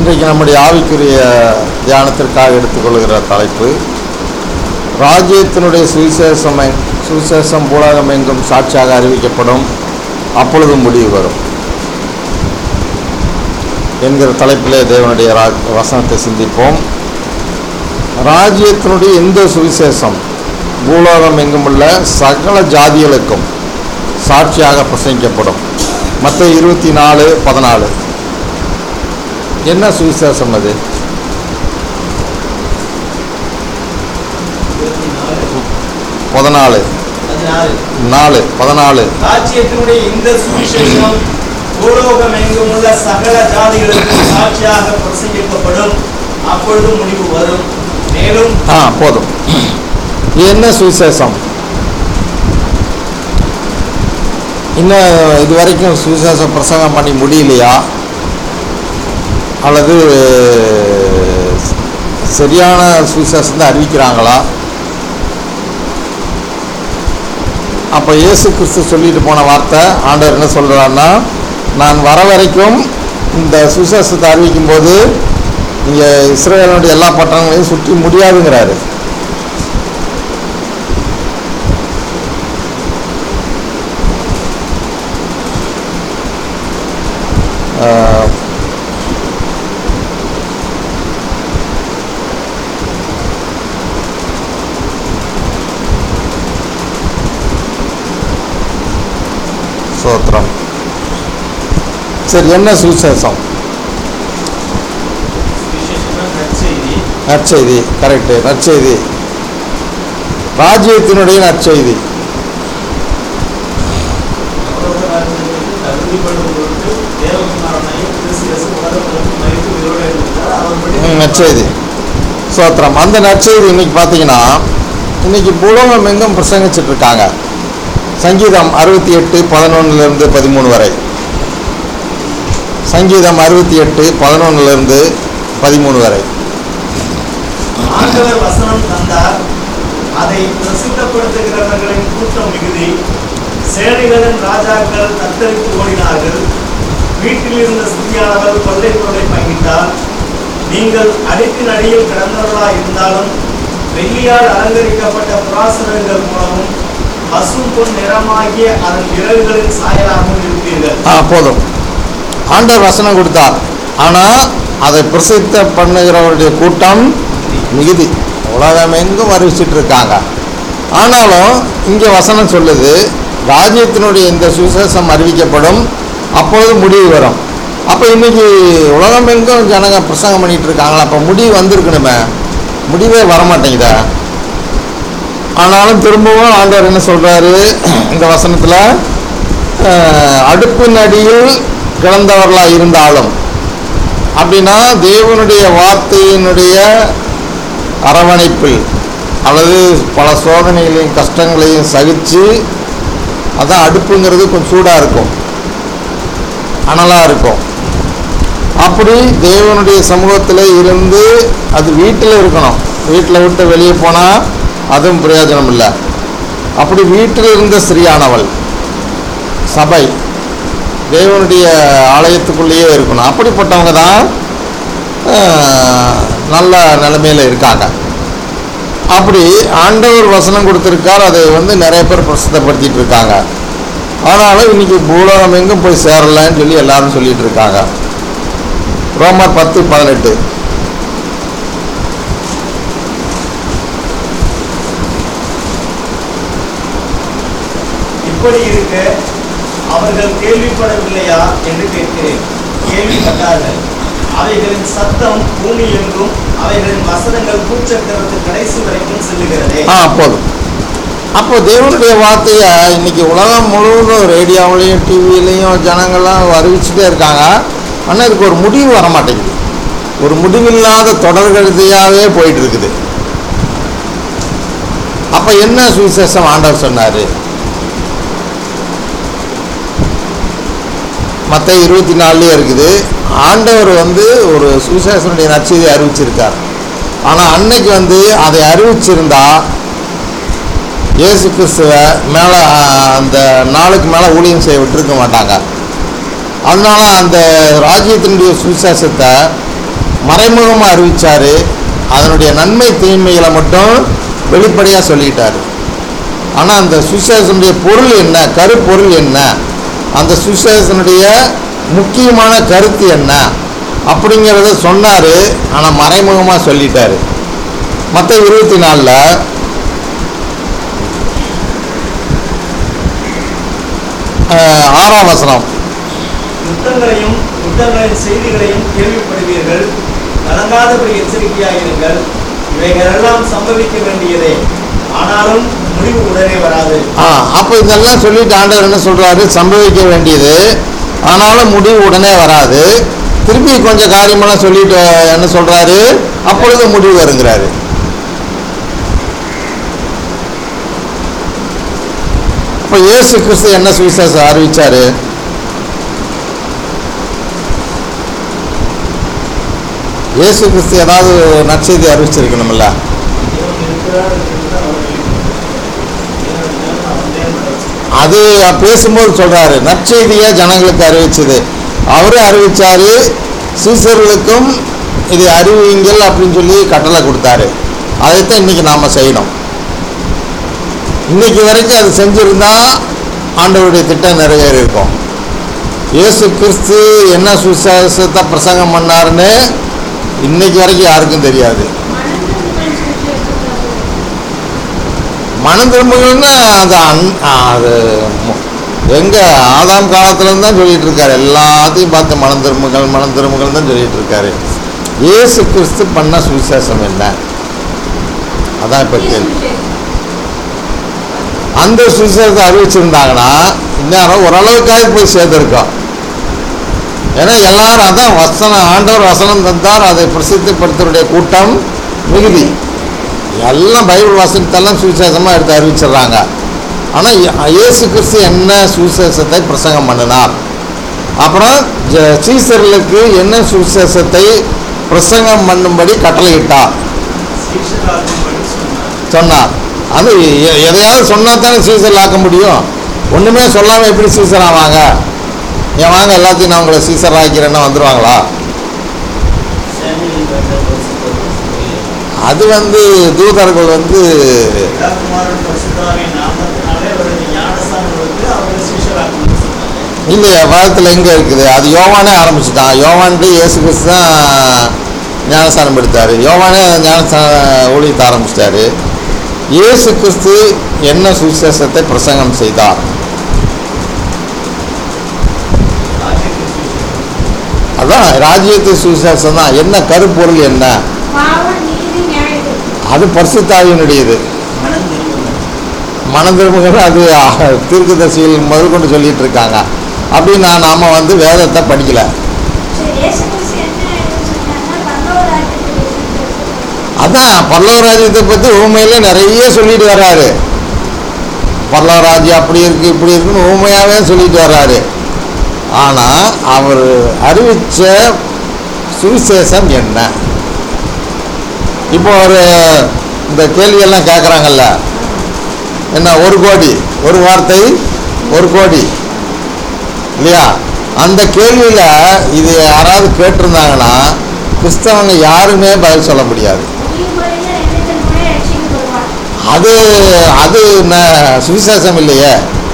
இன்றைக்கு நம்முடைய ஆவிக்குரிய தியானத்திற்காக எடுத்துக்கொள்கிற தலைப்பு ராஜ்யத்தினுடைய சுவிசேஷம் எங்- சுவிசேஷம் உலகம் எங்கும் சாட்சியாக அறிவிக்கப்படும் அப்பொழுது முடிவு வரும் என்கிற தலைப்பிலே தேவனுடைய ரா வசனத்தை சிந்திப்போம் ராஜ்யத்தினுடைய இந்த சுவிசேஷம் பூலோகம் எங்கும் உள்ள சகல ஜாதிகளுக்கும் சாட்சியாக பிரசங்கிக்கப்படும் மற்ற இருபத்தி நாலு பதினாலு என்ன சுவிசேஷம் அது பதினாலு பதினாறு. நாலு பதினாலு ராஜ்யத்தினுடைய இந்த சுவிசேஷம் பூலோகம் எங்கும் உள்ள சகல ஜாதிகளுக்கு சாட்சியாக பிரசங்கிக்கப்படும் அப்பொழுது முடிவு வரும் மேலும் ஆ போதும் இது என்ன சுவிசேஷம் இன்னும் இது வரைக்கும் சுவிசேஷ பிரசங்கம் பண்ணி முடியலையா அல்லது சரியான சுவிசேஷத்தை அறிவிக்கிறாங்களா அப்போ இயேசு கிறிஸ்து சொல்லிட்டு போன வார்த்தை ஆண்டவர் என்ன சொல்கிறாருன்னா நான் வர வரைக்கும் இந்த சுவிசேஷத்தை அறிவிக்கும் போது நீங்கள் இஸ்ரேலுடைய எல்லா பட்டணங்களையும் சுற்றி முடியாதுங்கிறாரு ஆஹ், சோத்திரம் சரி என்ன சுவிசேஷம் சுவிசேஷம்னா நற்செய்தி நற்செய்தி கரெக்டு நற்செய்தி ராஜ்யத்தினுடைய நற்செய்தி பரலோக ராஜ்யத்திற்கு தகுதிப்படும் பொருட்டு தேவகுமாரனையும் கிறிஸ்து இயேசு உலகத்திற்கு மரித்து உயிரோடு எழுந்தார். அவர்படி ம், நற்செய்தி சோத்திரம் அந்த நற்செய்தி இன்னைக்கு பார்த்தீங்கன்னா இன்னைக்கு பூலோகம் எங்கும் பிரசங்கிச்சிட்டு இருக்காங்க சங்கீதம் அறுபத்தி எட்டு பதினொன்னுலேருந்து பதிமூணு வரை சங்கீதம் அறுபத்தி எட்டு பதினொன்னுலேருந்து பதிமூணு வரை ஆண்டவர் வசனம் தந்தார் அதை பிரசித்தப்படுத்துகிறவர்களின் கூட்டம் மிகுதி சேனைகளின் ராஜாக்கள் தத்தரித்து ஓடினார்கள் வீட்டில் இருந்த ஸ்திரியானவர் கொள்ளை பொருளை பங்கிட்டார் நீங்கள் அடிப்பின் அடியில் கிடந்தவர்களாய் இருந்தாலும் வெள்ளியால் அலங்கரிக்கப்பட்ட புராசனங்கள் மூலமும் பசும் பொன் நிறமாகிய அதன் இறகுகளின் சாயலாகவும் இருப்பீர்கள் ஆ போதும் ஆண்டவர் வசனம் கொடுத்தார் ஆனால் அதை பிரசித்த பண்ணுகிறவருடைய கூட்டம் மிகுதி உலகம் எங்கும் அறிவிச்சிட்டு இருக்காங்க ஆனாலும் இங்கே வசனம் சொல்லுது ராஜ்யத்தினுடைய இந்த சுவிசேஷம் அறிவிக்கப்படும் அப்பொழுது முடிவு வரும் அப்போ இன்னைக்கு உலகம் எங்கும் ஜனங்க பிரசங்கம் பண்ணிட்டு இருக்காங்களா அப்போ முடிவு வந்திருக்கணுமே முடிவே வரமாட்டேங்குதா ஆனாலும் திரும்பவும் ஆண்டவர் என்ன சொல்றாரு இந்த வசனத்துல அஹ், அடுப்பின் அடியில் கிடந்தவர்களாக இருந்தாலும் அப்படின்னா தேவனுடைய வார்த்தையினுடைய அரவணைப்பில் அல்லது பல சோதனைகளையும் கஷ்டங்களையும் சகிச்சு அதான் அடுப்புங்கிறது கொஞ்சம் சூடாக இருக்கும் அனலாக இருக்கும் அப்படி தேவனுடைய சமூகத்தில் இருந்து அது வீட்டில் இருக்கணும் வீட்டில் விட்டு வெளியே போனால் அதுவும் பிரயோஜனம் இல்லை அப்படி வீட்டில் இருந்த ஸ்திரீயானவள் சபை தேவனுடைய ஆலயத்துக்குள்ளேயே இருக்கணும் அப்படிப்பட்டவங்க தான் ஆஹ், நல்ல நிலைமையில் இருக்காங்க அப்படி ஆண்டவர் வசனம் கொடுத்துருக்கார் அதை வந்து நிறைய பேர் பிரசித்தப்படுத்திட்டு இருக்காங்க ஆனாலும் இன்னைக்கு பூலோகம் எங்கும் போய் சேரலன்னு சொல்லி எல்லாரும் சொல்லிட்டு இருக்காங்க ரோமர் பத்து பதினெட்டு இப்படி இருக்க அவர்கள் கேள்விப்படவில்லையா என்று கேட்கிறேன் கேள்விப்பட்டார்கள் அவைகளின் சத்தம் பூமி எங்கும் அவைகளின் வசனங்கள் பூச்சக்கரத்து கடைசி வரைக்கும் செல்லுகிறதே ஆ போதும் அப்போ தேவனுடைய வார்த்தையை இன்னைக்கு உலகம் முழுவதும் ரேடியோவிலையும் டிவிலையும் ஜனங்கள்லாம் அறிவிச்சுட்டே இருக்காங்க ஆனால் இதுக்கு ஒரு முடிவு வர மாட்டேங்குது ஒரு முடிவில்லாத தொடர்கழுதையாகவே போயிட்டு இருக்குது அப்போ என்ன சுவிசேஷம் ஆண்டவர் சொன்னார் மற்ற இருபத்தி நாலுலேயே இருக்குது ஆண்டவர் வந்து ஒரு சுவிசேஷனுடைய நற்செய்தி அறிவிச்சிருக்கார் ஆனால் அன்னைக்கு வந்து அதை அறிவிச்சிருந்தா இயேசு கிறிஸ்துவை மேலே அந்த நாளுக்கு மேலே ஊழியம் செய்ய விட்டுருக்க மாட்டாங்க அதனால அந்த ராஜ்யத்தினுடைய சுவிசேஷத்தை மறைமுகமாக அறிவிச்சாரு அதனுடைய நன்மை தீமைகளை மட்டும் வெளிப்படையாக சொல்லிட்டாரு ஆனால் அந்த சுசேஷனுடைய பொருள் என்ன கருப்பொருள் என்ன அந்த சுசேஷனுடைய முக்கியமான கருத்து என்ன அப்படிங்கிறத சொன்னார் ஆனால் மறைமுகமாக சொல்லிட்டாரு மற்ற இருபத்தி நாலில் ஆறாம் வசனம் யுத்தங்களையும் யுத்தங்களின் செய்திகளையும் கேள்விப்படுவீர்கள் கலங்காதபடி எச்சரிக்கையாயிருங்கள் இவைகளெல்லாம் சம்பவிக்க வேண்டியதே ஆனாலும் முடிவு உடனே வராது ஆ அப்போ இதெல்லாம் சொல்லிட்டு ஆண்டவர் என்ன சொல்றாரு சம்பவிக்க வேண்டியது ஆனாலும் முடிவு உடனே வராது திருப்பி கொஞ்சம் காரியமெல்லாம் சொல்லிட்டு என்ன சொல்றாரு அப்பொழுது முடிவு வருங்கிறாரு அப்போ இயேசு கிறிஸ்து என்ன சுவிசேஷம் அறிவிச்சாரு இயேசு கிறிஸ்து ஏதாவது நற்செய்தி அறிவிச்சிருக்கணும்ல தேவன் இருக்கிறார் என்று அவர் தேவன் தேவன் அவன் தேவன் அது பேசும்போது சொல்றாரு நற்செய்தியை ஜனங்களுக்கு அறிவிச்சது அவரும் அறிவிச்சாரு சீசர்களுக்கும் இது அறிவியுங்கள் அப்படின்னு சொல்லி கட்டளை கொடுத்தாரு அதைத்தான் இன்னைக்கு நாம செய்யணும் இன்னைக்கு வரைக்கும் அது செஞ்சிருந்தா ஆண்டவருடைய திட்டம் நிறைவேறியிருக்கும் இயேசு கிறிஸ்து என்ன சுவிசேஷத்தை பிரசங்கம் பண்ணாருன்னு இன்னைக்கு வரைக்கும் யாருக்கும் தெரியாது மனம் திரும்புகள்னா அது அன் அது மு- எங்க ஆதாம் காலத்துலேருந்து தான் சொல்லிட்டு இருக்காரு எல்லாத்தையும் பார்த்து மனம் திரும்புகள் மனம் திரும்புகள் தான் சொல்லிட்டு இருக்காரு இயேசு கிறிஸ்து பண்ண சுவிசேஷம் என்ன அதான் இப்போ கேள்வி அந்த சுவிசேஷத்தை அறிவிச்சிருந்தாங்கன்னா இந்நேரம் ஓரளவுக்காவது போய் சேர்ந்துருக்கோம் ஏன்னா எல்லாரும் அதான் வசனம் ஆண்டவர் வசனம் தந்தார் அதை பிரசித்தப்படுத்துடைய கூட்டம் மிகுதி எல்லாம் பைபிள் வசனத்தெல்லாம் சுவிசேஷமாக எடுத்து அறிவிச்சிடுறாங்க ஆனால் இயேசு கிறிஸ்து என்ன சுவிசேஷத்தை பிரசங்கம் பண்ணினார் அப்புறம் ஜ- சீசர்களுக்கு என்ன சுவிசேஷத்தை பிரசங்கம் பண்ணும்படி கட்டளையிட்டார் சீஷராகும்படி சொன்னார் சொன்னார் அது எ- எதையாவது சொன்னால் தானே சீசர் ஆக்க முடியும் ஒன்றுமே சொல்லாமல் எப்படி சீசர் ஆவாங்க ஏன் வாங்க எல்லாத்தையும் நான் உங்களை சீசர் ஆக்கிறேன்னா வந்துடுவாங்களா சேமியின் பெற்ற பரிசுத்தம் அது வந்து தூதர்கள் வந்து பிதாகுமாரன் பரிசுத்தாவின் நாமத்தினாலே அவருக்கு ஞானஸ்தானம் கொடுத்து அவரை சீஷராக்கணும்னு சொன்னாங்க இந்த வேதத்தில் எங்கே இருக்குது அது யோவானே ஆரம்பிச்சிட்டான் யோவான்ட்டு இயேசு கிறிஸ்து தான் ஞானஸ்தானம் எடுத்தார் யோவானே ஞானஸ்தான ஊழியத்தை ஆரம்பிச்சிட்டாரு இயேசு கிறிஸ்து என்ன சுவிசேஷத்தை பிரசங்கம் செய்தார் ராஜ்யத்தின் சுவிசேஷம். அதான் ராஜ்யத்து சுவிசேஷம் தான் என்ன கருப்பொருள் என்ன பாவம் நீதி நியாயத்தீர்ப்பு. அது பரிசுத்தாவியினுடையது மனம் திரும்புங்கள் மனம் திரும்புகிறது அது தீர்க்கதரிசிகள் முதல் கொண்டு சொல்லிட்டு இருக்காங்க அப்படின்னா நாம வந்து வேதத்தை படிக்கல சரி, இயேசு கிறிஸ்து என்ன இதுன்னு சொன்னாங்கன்னா, பரலோக ராஜ்யத்தை குறித்து அதான் பல்லவ ராஜ்யத்தை பற்றி உண்மையில நிறைய சொல்லிட்டு வர்றாரு பல்லவ ராஜ்யம் அப்படி இருக்கு இப்படி இருக்குன்னு உண்மையாகவே சொல்லிட்டு வர்றாரு ஆனால் அவர் அறிவிச்ச சுவிசேஷம் என்ன இப்போ ஒரு இந்த கேள்வியெல்லாம் கேட்குறாங்கல்ல என்ன ஒரு கோடி ஒரு வார்த்தை ஒரு கோடி இல்லையா அந்த கேள்வியில் இது யாராவது கேட்டிருந்தாங்கன்னா கிறிஸ்தவங்க யாருமே பதில் சொல்ல முடியாது முடியும் வரையில் எண்ணத்தின் முறை ரட்சிக்கப்படுவார். அது அது ந- சுவிசேஷம் இல்லையே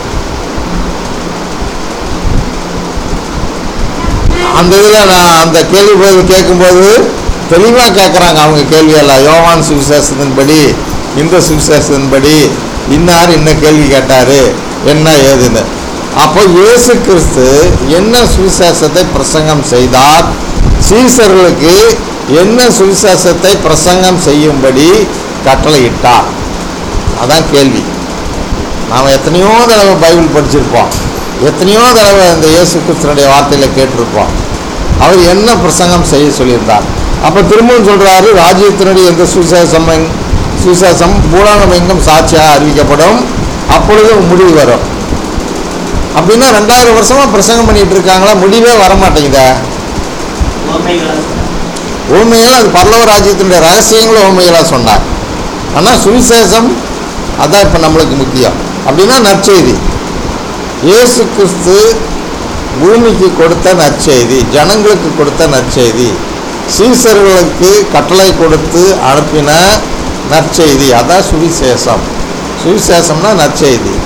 அந்த இதில் நான் அந்த கேள்வி பதில் கேட்கும்போது தெளிவாக கேட்குறாங்க அவங்க கேள்வியெல்லாம் யோவான் சுவிசேஷத்தின்படி இந்த சுவிசேஷத்தின்படி இன்னார் என்ன கேள்வி கேட்டார் என்ன ஏதுன்னு அப்போ இயேசு கிறிஸ்து என்ன சுவிசேஷத்தை பிரசங்கம் செய்தார் சீசர்களுக்கு என்ன சுவிசேஷத்தை பிரசங்கம் செய்யும்படி கட்டளையிட்டார் அதான் கேள்வி நாம் எத்தனையோ தடவை பைபிள் படிச்சிருப்போம் எத்தனையோ தடவை இந்த இயேசு கிறிஸ்தனுடைய வார்த்தையில் கேட்டிருப்போம் அவர் என்ன பிரசங்கம் செய்ய சொல்லியிருந்தார் அப்போ திரும்பவும் சொல்கிறாரு ராஜ்யத்தினுடைய எந்த சுவிசேஷம் எங்- சுவிசேஷம் பூலானம் எங்கும் சாட்சியாக அறிவிக்கப்படும் அப்பொழுது முடிவு வரும் அப்படின்னா ரெண்டாயிரம் வருஷமாக பிரசங்கம் பண்ணிட்டு இருக்காங்களா முடிவே வர மாட்டேங்குதே உண்மைகளாக சொன்னார் உண்மையில் அது பல்லவ ராஜ்யத்தினுடைய ரகசியங்களும் உண்மைகளாக சொன்னார் ஆனால் சுவிசேஷம் அதான் இப்போ நம்மளுக்கு முக்கியம் அப்படின்னா நற்செய்தி இயேசு கிறிஸ்து பூமிக்கு கொடுத்த நற்செய்தி ஜனங்களுக்கு கொடுத்த நற்செய்தி சீசர்களுக்கு கட்டளை கொடுத்து அனுப்பின நற்செய்தி அதான் சுவிசேஷம் சுவிசேஷம்னா நற்செய்தி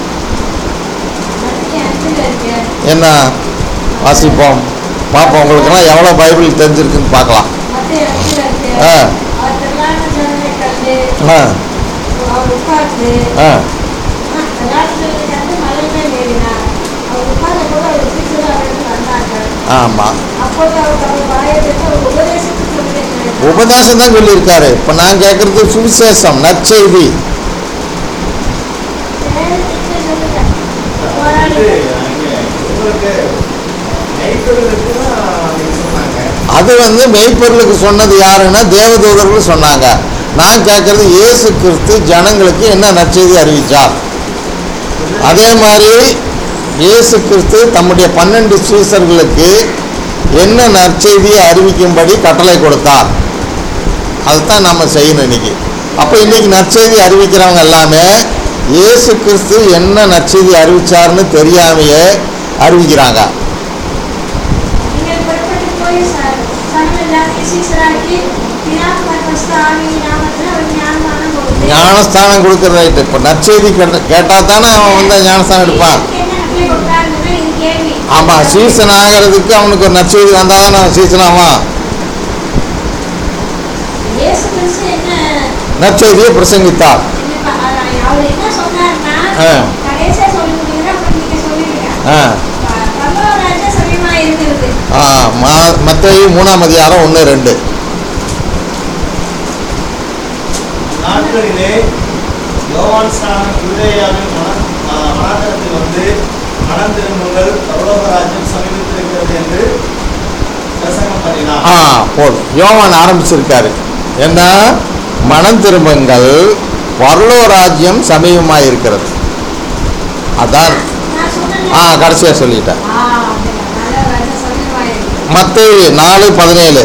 மத்திய அஞ்சுல இருக்கு என்ன வாசிப்போம் பார்ப்போம் உங்களுக்கெல்லாம் எவ்வளோ பைபிள் தெரிஞ்சிருக்குன்னு பார்க்கலாம் மத்திய அஞ்சுல இருக்கு ஆ. அவர் திரளான ஜனங்களை கண்டு ஆ அவர் உட்கார்ந்து ஆ விளையாட்டுகளை கண்டு மலை மேல் ஏறினார் அவர் உட்கார்ந்த போது அவர் சீசர் அவருக்கு வந்தார்கள் ஆமாம் அப்போது அவர் அவர் வாயை திறந்து அவர் உபதேசித்து சொல்வதை கேட்டார். உபதேசம் தான் சொல்லியிருக்காரு இப்போ நான் கேட்குறது சுவிசேஷம் நற்செய்தி வேதத்தை சொல்லுங்க. இது போராடுங்க. அங்கே உங்களுக்கு மெய்ப்பொருளுக்கு தான் நீங்க சொன்னாங்க அது வந்து மெய்ப்பொருளுக்கு சொன்னது யாருன்னா தேவதூதர்கள் சொன்னாங்க நான் கேட்குறது இயேசு கிறிஸ்து ஜனங்களுக்கு என்ன நற்செய்தி அறிவிச்சார் அதே மாதிரி இயேசு கிறிஸ்து தம்முடைய பன்னெண்டு சீசர்களுக்கு என்ன நற்செய்தியை அறிவிக்கும்படி கட்டளை கொடுத்தார் அதுதான் நம்ம செய்யணும் இன்னைக்கு அப்போ இன்னைக்கு நற்செய்தி அறிவிக்கிறவங்க எல்லாமே இயேசு கிறிஸ்து என்ன நற்செய்தி அறிவிச்சார்னு தெரியாமையே அறிவிக்கிறாங்க நீங்கள் புறப்பட்டு போய் ச- சகல ஜாதியை சீசராக்கி, பிதா, குமாரன், பரிசுத்த ஆவியின் நாமத்தில் அவர் ஞானஸ்நானம் கொடுத்து, ஞானஸ்தானம் கொடுக்குற ரைட்டு இப்போ நற்செய்தி கேட்ட கேட்டால் தானே அவன் வந்து ஞானஸ்தானம் எடுப்பான் இயேசுக்கு என்ன கட்டளை கொடுத்தாருன்னு இது கேள்வி. ஆமாம் சீசன் ஆகிறதுக்கு அவனுக்கு ஒரு நற்செய்தி வந்தால் தானே அவன் சீசன் ஆவான் இயேசு கிறிஸ்து என்ன நற்செய்தியை பிரசங்கித்தார் என்ன ப- அ- அவர் என்ன சொன்னாருன்னா, ஆ. கடைசியா சொல்லி முடிக்கிறேன், அப்புறம் நீங்க சொல்லிடுங்க. ஆ ப- பரலோக ராஜ்யம் சமீபமா இருக்கிறது. ஆ மா மத்தேயு மூணாம் அதிகாரம் ஒன்று ரெண்டு நாட்களிலே யோவான் ஸ்நானம் யூதேயாவின் மன ஆ, வனாந்தரத்தில் வந்து மனம் திரும்புங்கள் பரலோக ராஜ்யம் சமீபித்திருக்கிறது என்று பிரசங்கம் பண்ணினார் ஆ போதும் யோவான் ஆரம்பிச்சிருக்காரு என்ன மனம் திரும்புங்கள் பரலோ ராஜ்யம் சமீபமாக இருக்கிறது அதான் நான் சொன்னேன் ஆ கடைசியாக சொல்லிட்டேன் ஆ, அப்படியா. பரலோக ராஜ்யம் சமீபமா இருக்கிறது. மத்தேயு நாலு பதினேழு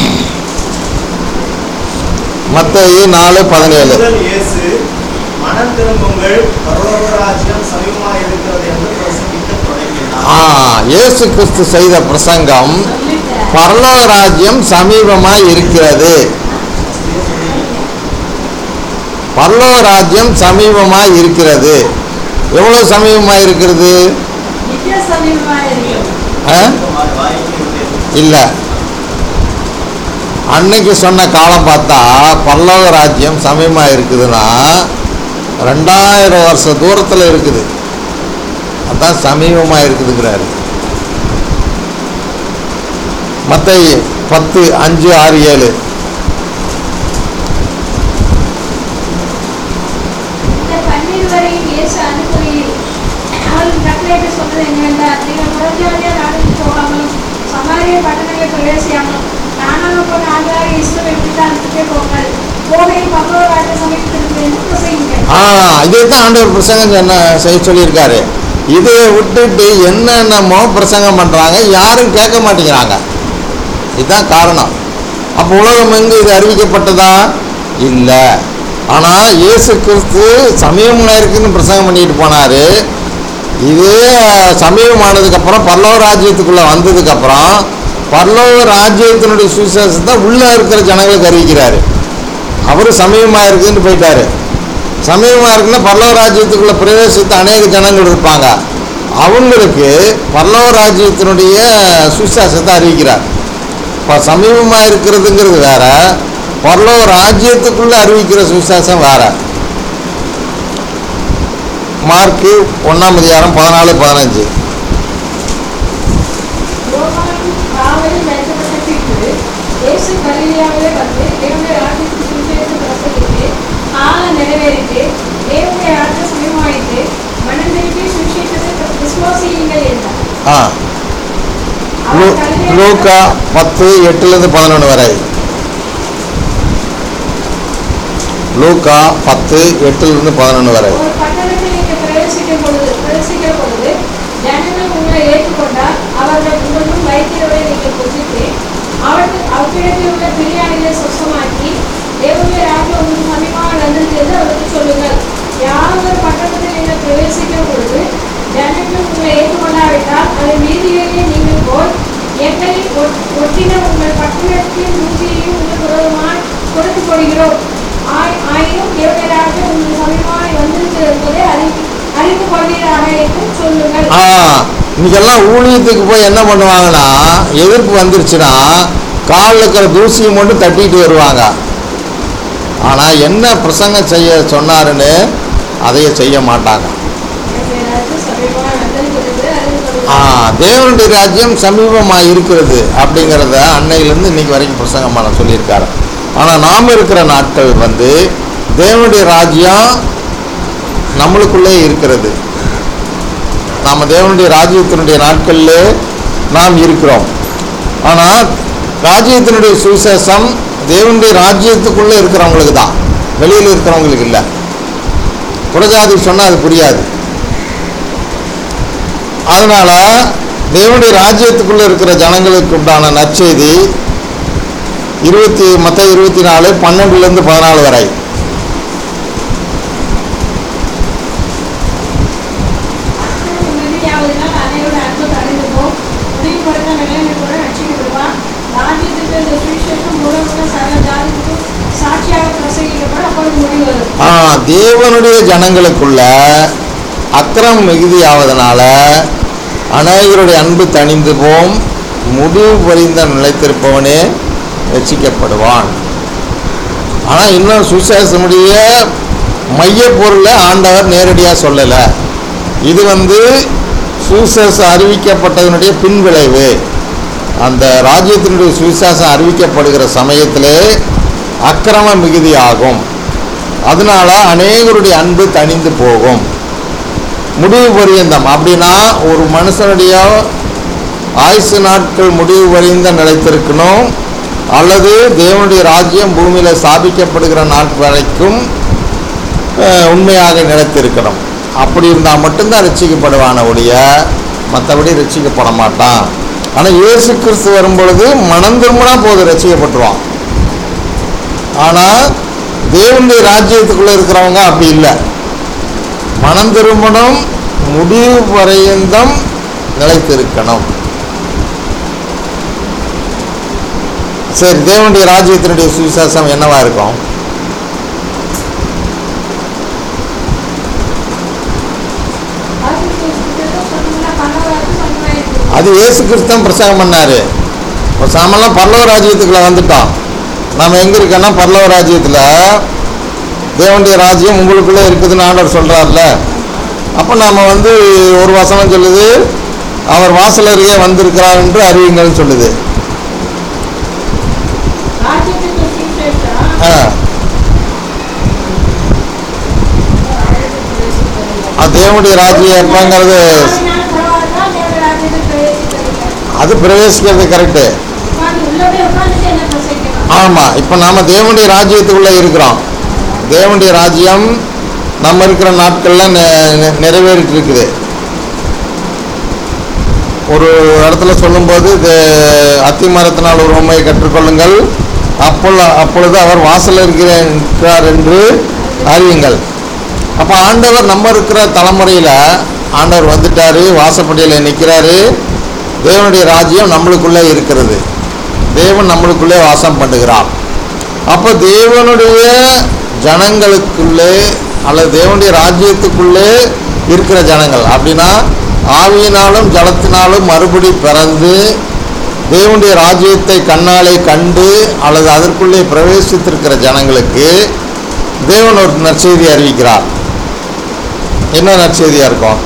மத்தேயு நாலு பதினேழு முதல் இயேசு மனம் திரும்புங்கள் பரலோக ராஜ்யம் சமீபமாக இருக்கிறது என்று பிரசங்கிக்க தொடங்கினார் ஆ இயேசு கிறிஸ்து செய்த பிரசங்கம் சொல்லிட்டேன். பரலோக ராஜ்யம் சமீபமாக இருக்கிறது பரலோக ராஜ்யம் சமீபமாக இருக்கிறது எவ்வளோ சமீபமாக இருக்கிறது நித்திய சமீபமா இருக்கிறது. ஆ? வாய்க்கு விட்டது. இல்லை அன்னைக்கு சொன்ன காலம் பார்த்தா பல்லவ ராஜ்யம் சமயமாக இருக்குதுன்னா ரெண்டாயிரம் வருஷ தூரத்தில் இருக்குது அதான் சமீபமாக இருக்குதுங்கிறாரு மற்ற பத்து அஞ்சு ஆறு ஏழு இந்த பன்னிருவரையும் இயேசு அனுப்புகையில் அவர்கள் கட்டளையிட்டு சொன்னது என்னவென்றால் நீங்கள் புறஜாதியா நாடுக்கு போகாமலும் சமாரிய பட்டணங்களை பிரவேசியாமலும் நானாக போன ஆண்டாக இஸ்ரவேல் விட்டாந்தத்துக்கே போங்கள் போகையில் பகவ ராஜ சமீபத்திற்கு என்று பிரசங்கிங்கள் ஆ இதே தான் ஆண்டவர் பிரசங்கம் சொன்ன செய்ய சொல்லியிருக்காரு இதை விட்டுட்டு என்னென்னமோ பிரசங்கம் பண்ணுறாங்க யாரும் கேட்க மாட்டேங்கிறாங்க இதுதான் காரணம் அப்போ உலகம் எங்கு இது அறிவிக்கப்பட்டதா இல்லை ஆனால் இயேசு கிறிஸ்து சமீபமாக இருக்குன்னு பிரசங்கம் பண்ணிட்டு போனார் இதே சமீபமானதுக்கப்புறம் பல்லவ ராஜ்யத்துக்குள்ளே வந்ததுக்கப்புறம் பல்லவ ராஜ்யத்தினுடைய சுவிசேஷத்தை உள்ளே இருக்கிற ஜனங்களுக்கு அறிவிக்கிறாரு அவர் சமீபமாக இருக்குன்னு போயிட்டாரு சமீபமாக இருக்குன்னா பல்லவ ராஜ்யத்துக்குள்ள பிரவேசித்த அநேக ஜனங்கள் இருப்பாங்க அவங்களுக்கு பல்லவ ராஜ்யத்தினுடைய சுவிசேஷத்தை அறிவிக்கிறார் இப்போ சமீபமாக இருக்கிறதுங்கிறது வேற பரலோக ராஜ்யத்துக்குள்ள அறிவிக்கிற சுவிசேஷம் வேற மார்க்கு ஒன்றாம் அதிகாரம் பதினாலு பதினஞ்சு யோவான் காவலில் வைக்கப்பட்ட பின்பு இயேசு கலிலியாவிலே வந்து தேவனுடைய ராஜ்யத்தின் சுவிசேஷத்தை பிரசங்கித்து காலம் நிறைவேறிட்டு தேவனுடைய ராஜ்யம் சமயமாயிட்டு மனம் திருப்பி சுவிசேஷத்தை விசுவாசியுங்கள் என்றார் ஆ லூ- லூக்கா பத்து எட்டுலேருந்து பதினொன்று வரை லூக்கா பத்து எட்டுலேருந்து பதினொன்று வரை ஒரு பட்டணத்தில் நீங்கள் பிரவேசிக்கும் பொழுது பிரவேசிக்கிற பொழுது ஜனங்கள் உங்களை ஏற்றுக்கொண்டால் அவர்கள் உங்களுக்கும் வைத்தியரை நீங்கள் புசித்து அவர்கள் அவ்விடத்தில் உள்ள பிரியாணிகளை சொசமாக்கி தேவனுடைய ராஜ்யம் உங்களுக்கு சமீபமாக வந்திருக்கிறது அவருக்கு சொல்லுங்கள் யாரொரு பட்டணத்தில் நீங்கள் பிரவேசிக்கிற பொழுது ஜனங்கள் உங்களை ஏற்றுக்கொண்டாவிட்டால் அதை மீதியிலேயே நீங்கள் போய் எங்களில் ஒட்- ஒட்டின உங்கள் பட்டணத்து பட்டயத்தையும் தூசியையும் உங்களுக்கு விரோதமாய் கொடுத்து போடுகிறோம் ஆய்- ஆயினும் தேவனுடைய ராஜ்யம் உங்களுக்கு சமீபமாய் வந்திருக்கிறது என்பதை அறிவி அறிந்து கொள்வீராக என்று சொல்லுங்கள் ஆ இன்னைக்கெல்லாம் ஊழியத்துக்கு போய் என்ன பண்ணுவாங்கன்னா எதிர்ப்பு வந்துருச்சுன்னா காலில் இருக்கிற தூசியை மட்டும் தட்டிட்டு வருவாங்க ஆனால் என்ன பிரசங்கம் செய்ய சொன்னாருன்னு அதையே செய்ய மாட்டாங்க தேவனுடைய ராஜ்யம் சமீபமாய் வந்திருக்கிறது அறிந்து ஆ கொள்வீராக தேவனுடைய ராஜ்யம் சமீபமாக இருக்கிறது அப்படிங்கிறத அன்னையிலேருந்து இன்னைக்கு வரைக்கும் பிரசங்கமான சொல்லியிருக்காரு ஆனால் நாம் இருக்கிற நாட்கள் வந்து தேவனுடைய ராஜ்யம் நம்மளுக்குள்ளே இருக்கிறது நாம் தேவனுடைய ராஜ்யத்தினுடைய நாட்களில் நாம் இருக்கிறோம் ஆனால் ராஜ்யத்தினுடைய சுவிசேஷம் தேவனுடைய ராஜ்யத்துக்குள்ளே இருக்கிறவங்களுக்கு தான் வெளியில் இருக்கிறவங்களுக்கு இல்லை புறஜாதி சொன்னால் அது புரியாது அதனால தேவனுடைய ராஜ்யத்துக்குள்ள இருக்கிற ஜனங்களுக்கு உண்டான நற்செய்தி இருபத்தி மற்ற இருபத்தி நாலு பன்னெண்டுலேருந்து பதினாலு வரை உறுதியாவதினால் அனைவரோட அன்பு தடைந்து போம் முடிவு பிறந்த நிலைமை கூட ரட்சிக்கப்படுவான் ராஜ்யத்திற்கு இந்த சுவிசேஷம் மூலமுள்ள சகல ஜாதிக்கும் சாட்சியாக பிரசங்கிக்கப்பட அப்பொழுது முடிவு வரும் ஆ தேவனுடைய ஜனங்களுக்குள்ள அக்கிரம் மிகுதியாவதனால அநேகருடைய அன்பு தணிந்து போம் முடிவு பறிந்த நிலைத்திருப்பவனே ரட்சிக்கப்படுவான் ஆனால் இன்னும் சுவிசேஷமுடைய மையப்பொருளை ஆண்டவர் நேரடியாக சொல்லலை இது வந்து சுவிசேஷம் அறிவிக்கப்பட்டதனுடைய பின்விளைவு அந்த ராஜ்யத்தினுடைய சுவிசேஷம் அறிவிக்கப்படுகிற சமயத்திலே அக்கிரம மிகுதியாகும் அதனால அநேகருடைய அன்பு தணிந்து போகும் முடிவு பரியந்தம் அப்படின்னா ஒரு மனுஷனுடைய ஆயுசு நாட்கள் முடிவு பரியந்த நிலைத்திருக்கணும் அல்லது தேவனுடைய ராஜ்யம் பூமியில் ஸ்தாபிக்கப்படுகிற நாள் வரைக்கும் அஹ், உண்மையாக நிலைத்திருக்கணும் அப்படி இருந்தால் மட்டும்தான் ரட்சிக்கப்படுவான ஒழிய மற்றபடி ரட்சிக்கப்பட மாட்டான் ஆனால் இயேசு கிறிஸ்து வரும்பொழுது மனம் திரும்பினா போதும் ரட்சிக்கப்பட்டுருவான் ஆனால் தேவனுடைய ராஜ்யத்துக்குள்ளே இருக்கிறவங்க அப்படி இல்லை மனம் திரும்பணும் முடிவு பரியந்தம் நிலைத்திருக்கணும் சரி தேவனுடைய ராஜ்யத்தினுடைய சுவிசேஷம் என்னவா இருக்கும் ராஜ்யத்திற்கு சுவிசேஷம் சொன்னீங்கன்னா பரலோகத்துக்கு சொன்னீங்க அது இயேசு கிறிஸ்தன் பிரசங்கம் பண்ணாரு இப்போ நாமெல்லாம் பல்லவ ராஜ்யத்துக்குள்ள வந்துட்டோம் நம்ம எங்க இருக்கோன்னா பல்லவ ராஜ்யத்தில் தேவனுடைய ராஜ்யம் உங்களுக்குள்ளே இருக்குதுன்னு ஆண்டவர் சொல்றாருல அப்போ நாம வந்து ஒரு வசனம் சொல்லுது அவர் வாசல் அருகே வந்திருக்கிறார் என்று அறிவிங்கள்னு சொல்லுது ராஜ்யத்திற்கு சுவிசேஷம் ஆ ஆயிரத்தி பிரவேசிப்பதில்லை. அது தேவனுடைய ராஜ்யம் எப்பங்கிறது ஆவியினால் பரவாயில்ல, தேவ ராஜ்யத்தில் பிரவேசிப்பதில்லை. அது பிரவேசிக்கிறது கரெக்டு உட்கார்ந்து உள்ள போய் உட்கார்ந்துட்டு என்ன பிரசங்கிக்கணும்? ஆமாம் இப்போ நாம தேவனுடைய ராஜ்யத்துக்குள்ளே இருக்கிறோம் தேவனுடைய ராஜ்யம் நம்ம இருக்கிற நாட்களில் நெ- நெ- நிறைவேறிட்டு இருக்குது ஒரு இடத்துல சொல்லும்போது இது அத்தி மரத்தினால் ஒரு உண்மையை கற்றுக்கொள்ளுங்கள் அப்பொழுது அப்பொழுது அவர் வாசல் இருக்கிறார் இருக்கிறார் என்று அறியுங்கள் அப்போ ஆண்டவர் நம்ம இருக்கிற தலைமுறையில் ஆண்டவர் வந்துட்டாரு வாசப்படியில் நிற்கிறாரு தேவனுடைய ராஜ்யம் நம்மளுக்குள்ளே இருக்கிறது தேவன் நம்மளுக்குள்ளே வாசம் பண்ணுகிறார் அப்போ தேவனுடைய ஜனங்களுக்குள்ளே அல்லது தேவனுடைய ராஜ்யத்துக்குள்ளே இருக்கிற ஜனங்கள் அப்படின்னா ஆவியினாலும் ஜலத்தினாலும் மறுபடி பிறந்து தேவனுடைய ராஜ்யத்தை கண்ணாலே கண்டு அல்லது அதற்குள்ளே பிரவேசித்திருக்கிற ஜனங்களுக்கு தேவன் ஒரு நற்செய்தி அறிவிக்கிறார் என்ன நற்செய்தியாக இருக்கும்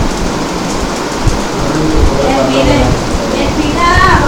என் பிதா என் பிதா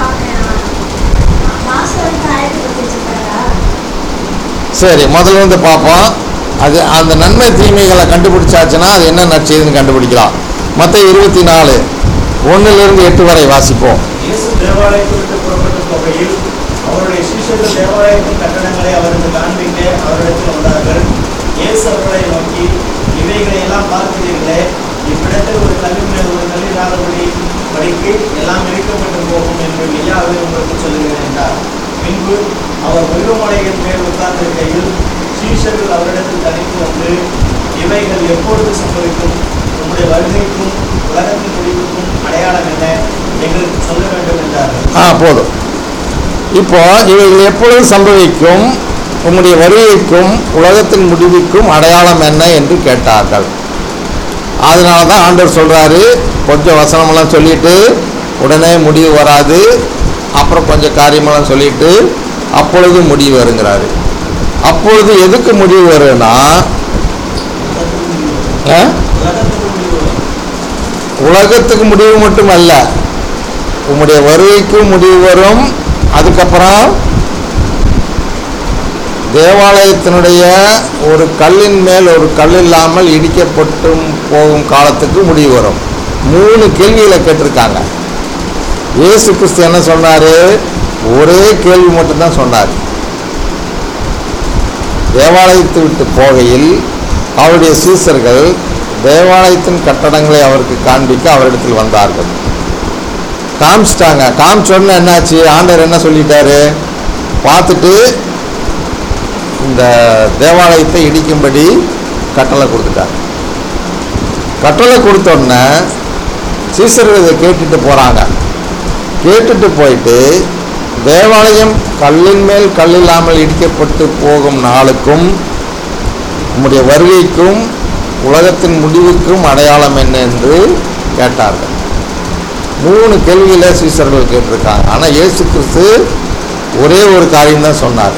மாஸ்டருக்கு ஆயத்தப்படுத்தி வச்சிருக்காரா? சரி முதல்ல இருந்து பார்ப்போம் அது அந்த நன்மை தீமைகளை கண்டுபிடிச்சாச்சுன்னா அது என்ன நற்செய்தின்னு கண்டுபிடிக்கலாம் மற்ற இருபத்தி நாலு ஒன்றிலிருந்து எட்டு வரை வாசிப்போம் இயேசு தேவாலயத்தை விட்டு புறப்பட்டு போகையில் அவருடைய சீஷர்கள் தேவாலயத்தின் கட்டடங்களை அவருக்கு காண்பிக்க அவரிடத்தில் வந்தார்கள் இயேசு அவர்களை நோக்கி இவைகளை எல்லாம் பார்க்கிறீர்களே இவ்விடத்தில் ஒரு கல்வி மேல் ஒரு கல்லில்லாதபடி படிக்கு எல்லாம் இடிக்கப்பட்டு போகும் என்று மெய்யாகவே உங்களுக்கு சொல்லுகிறேன் என்றார் பின்பு அவர் ஒழுங்குமுறையின் மேல் உட்கார்ந்திருக்கையில் சீஷர்கள் அவரிடத்தில் தனித்து வந்து இவைகள் எப்பொழுது சம்பவிக்கும் உம்முடைய வருகைக்கும் உலகத்தின் முடிவுக்கும் அடையாளம் என்ன எங்களுக்கு சொல்ல வேண்டும் என்றார்கள் ஆ போதும் இப்போ இவைகள் எப்பொழுது சம்பவிக்கும் உம்முடைய வருகைக்கும் உலகத்தின் முடிவுக்கும் அடையாளம் என்ன என்று கேட்டார்கள் அதனால தான் ஆண்டவர் சொல்கிறாரு கொஞ்சம் வசனமெல்லாம் சொல்லிட்டு உடனே முடிவு வராது அப்புறம் கொஞ்சம் காரியமெல்லாம் சொல்லிட்டு அப்பொழுது முடிவு வருங்கிறாரு அப்பொழுது எதுக்கு முடிவு வரும்னா ஆ? உலகத்துக்கு முடிவு வரும். உலகத்துக்கு முடிவு மட்டுமல்ல உம்முடைய வருகைக்கும் முடிவு வரும் அதுக்கப்புறம் தேவாலயத்தினுடைய ஒரு கல்லின் மேல் ஒரு கல் இல்லாமல் இடிக்கப்பட்டும் போகும் காலத்துக்கு முடிவு வரும் மூணு கேள்விகளை கேட்டிருக்காங்க இயேசு கிறிஸ்து என்ன சொன்னார் ஒரே கேள்வி மட்டும்தான் சொன்னார் தேவாலயத்தை விட்டு போகையில் அவருடைய சீசர்கள் தேவாலயத்தின் கட்டடங்களை அவருக்கு காண்பிக்க அவரிடத்தில் வந்தார்கள் காமிச்சிட்டாங்க காமிச்சோன்னு என்னாச்சு ஆண்டவர் என்ன சொல்லிட்டாரு பார்த்துட்டு இந்த தேவாலயத்தை இடிக்கும்படி கட்டளை கொடுத்துட்டார் கட்டளை கொடுத்தோடனே சீசர்கள் இதை கேட்டுட்டு போகிறாங்க கேட்டுட்டு போயிட்டு தேவாலயம் கல்லின் மேல் கல் இல்லாமல் இடிக்கப்பட்டு போகும் நாளுக்கும் உம்முடைய வருகைக்கும் உலகத்தின் முடிவுக்கும் அடையாளம் என்ன என்று கேட்டார்கள் மூணு கேள்வியில சீசர்கள் கேட்டிருக்காங்க ஆனால் இயேசு கிறிஸ்து ஒரே ஒரு காரியம் தான் சொன்னார்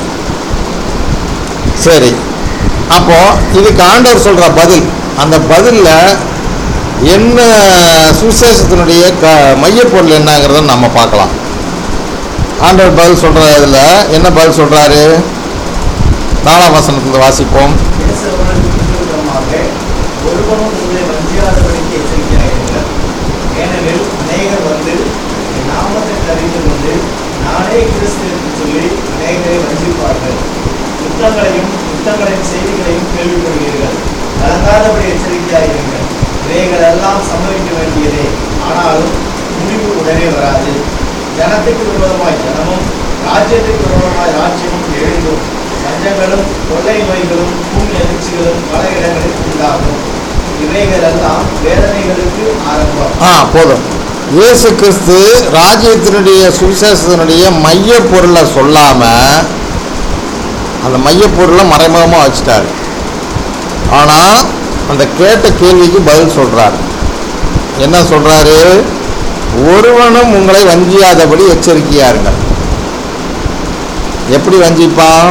சரி அப்போ இதுக்கு ஆண்டவர் சொல்ற பதில் அந்த பதில்ல என்ன சுவிசேஷத்தினுடைய க மையப்பொருள் என்னங்கிறத நம்ம பார்க்கலாம் ஆண்டவர் பதில் சொல்ற இதுல என்ன பதில் சொல்றாரு நாலாம் வசனத்துல வாசிப்போம் இயேசு அவர்களுக்கு பிரதியுத்தரமாக, ஒருவனும் உங்களை வஞ்சியாதபடிக்கு எச்சரிக்கையாயிருங்கள். ஏனெனில் அநேகர் வந்து என் நாமத்தை அறிந்து கொண்டு நானே கிறிஸ்து என்று சொல்லி அநேகரை வஞ்சிப்பார்கள் யுத்தங்களையும் யுத்தங்களின் செய்திகளையும் கேள்விப்படுவீர்கள் கலங்காதபடி எச்சரிக்கையாயிருங்கள் இவைகள் எல்லாம் சம்பவிக்க வேண்டியதே ஆனாலும் முடிவு உடனே வராது ஜனத்துக்கு விரோதமாய் ஜனமும் ராஜ்யத்துக்கு விரோதமாய் ராஜ்யமும் எழுந்தும் பஞ்சங்களும் கொள்ளை நோய்களும் பூமி அதிர்ச்சிகளும் பல இடங்களில் உண்டாகும் இவைகள் எல்லாம் வேதனைகளுக்கு ஆரம்பம் ஆ போதும் இயேசு கிறிஸ்து ராஜ்யத்தினுடைய சுவிசேஷத்தினுடைய மைய பொருளை சொல்லாம அந்த மைய பொருளை மறைமுகமாக வச்சுட்டாரு ஆனால் அந்த கேட்ட கேள்விக்கு பதில் சொல்றார் என்ன சொல்றாரு ஒருவனும் உங்களை வஞ்சியாதபடி எச்சரிக்கையா இருங்கள் எப்படி வஞ்சிப்பான்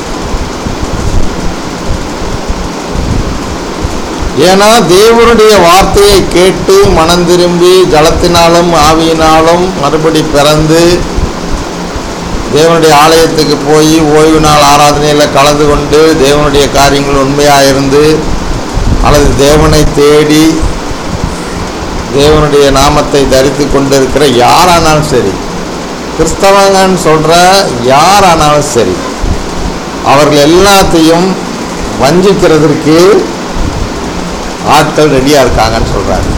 ஏன்னா தேவனுடைய வார்த்தையை கேட்டு மனம் திரும்பி ஜலத்தினாலும் ஆவியினாலும் மறுபடி பிறந்து தேவனுடைய ஆலயத்துக்கு போய் ஓய்வு நாள் ஆராதனையில் கலந்து கொண்டு தேவனுடைய காரியங்கள் உண்மையாக இருந்து அல்லது தேவனை தேடி தேவனுடைய நாமத்தை தரித்து கொண்டிருக்கிற யாரானாலும் சரி கிறிஸ்தவங்கன்னு சொல்கிற யாரானாலும் சரி அவர்கள் எல்லாத்தையும் வஞ்சிக்கிறதற்கு ஆட்கள் ரெடியாக இருக்காங்கன்னு சொல்கிறாரு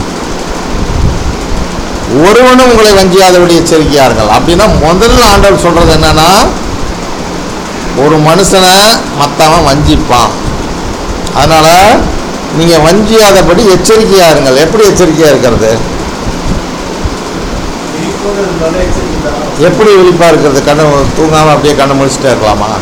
ஒருவனும் உங்களை வஞ்சியாதபடி எச்சரிக்கையார்கள் அப்படின்னா முதல்ல ஆண்டவர் சொல்கிறது என்னன்னா ஒரு மனுஷனை மற்றவன் வஞ்சிப்பான் அதனால் நீங்கள் வஞ்சியாதபடி எச்சரிக்கையாக இருங்கள் எப்படி எச்சரிக்கையாக இருக்கிறது விழிப்போடு இருந்தாலும் எச்சரிக்கைதான் எப்படி விழிப்பாக இருக்கிறது கண்ணு தூங்காமல் அப்படியே கண்ணை முடிச்சுட்டே இருக்கலாமா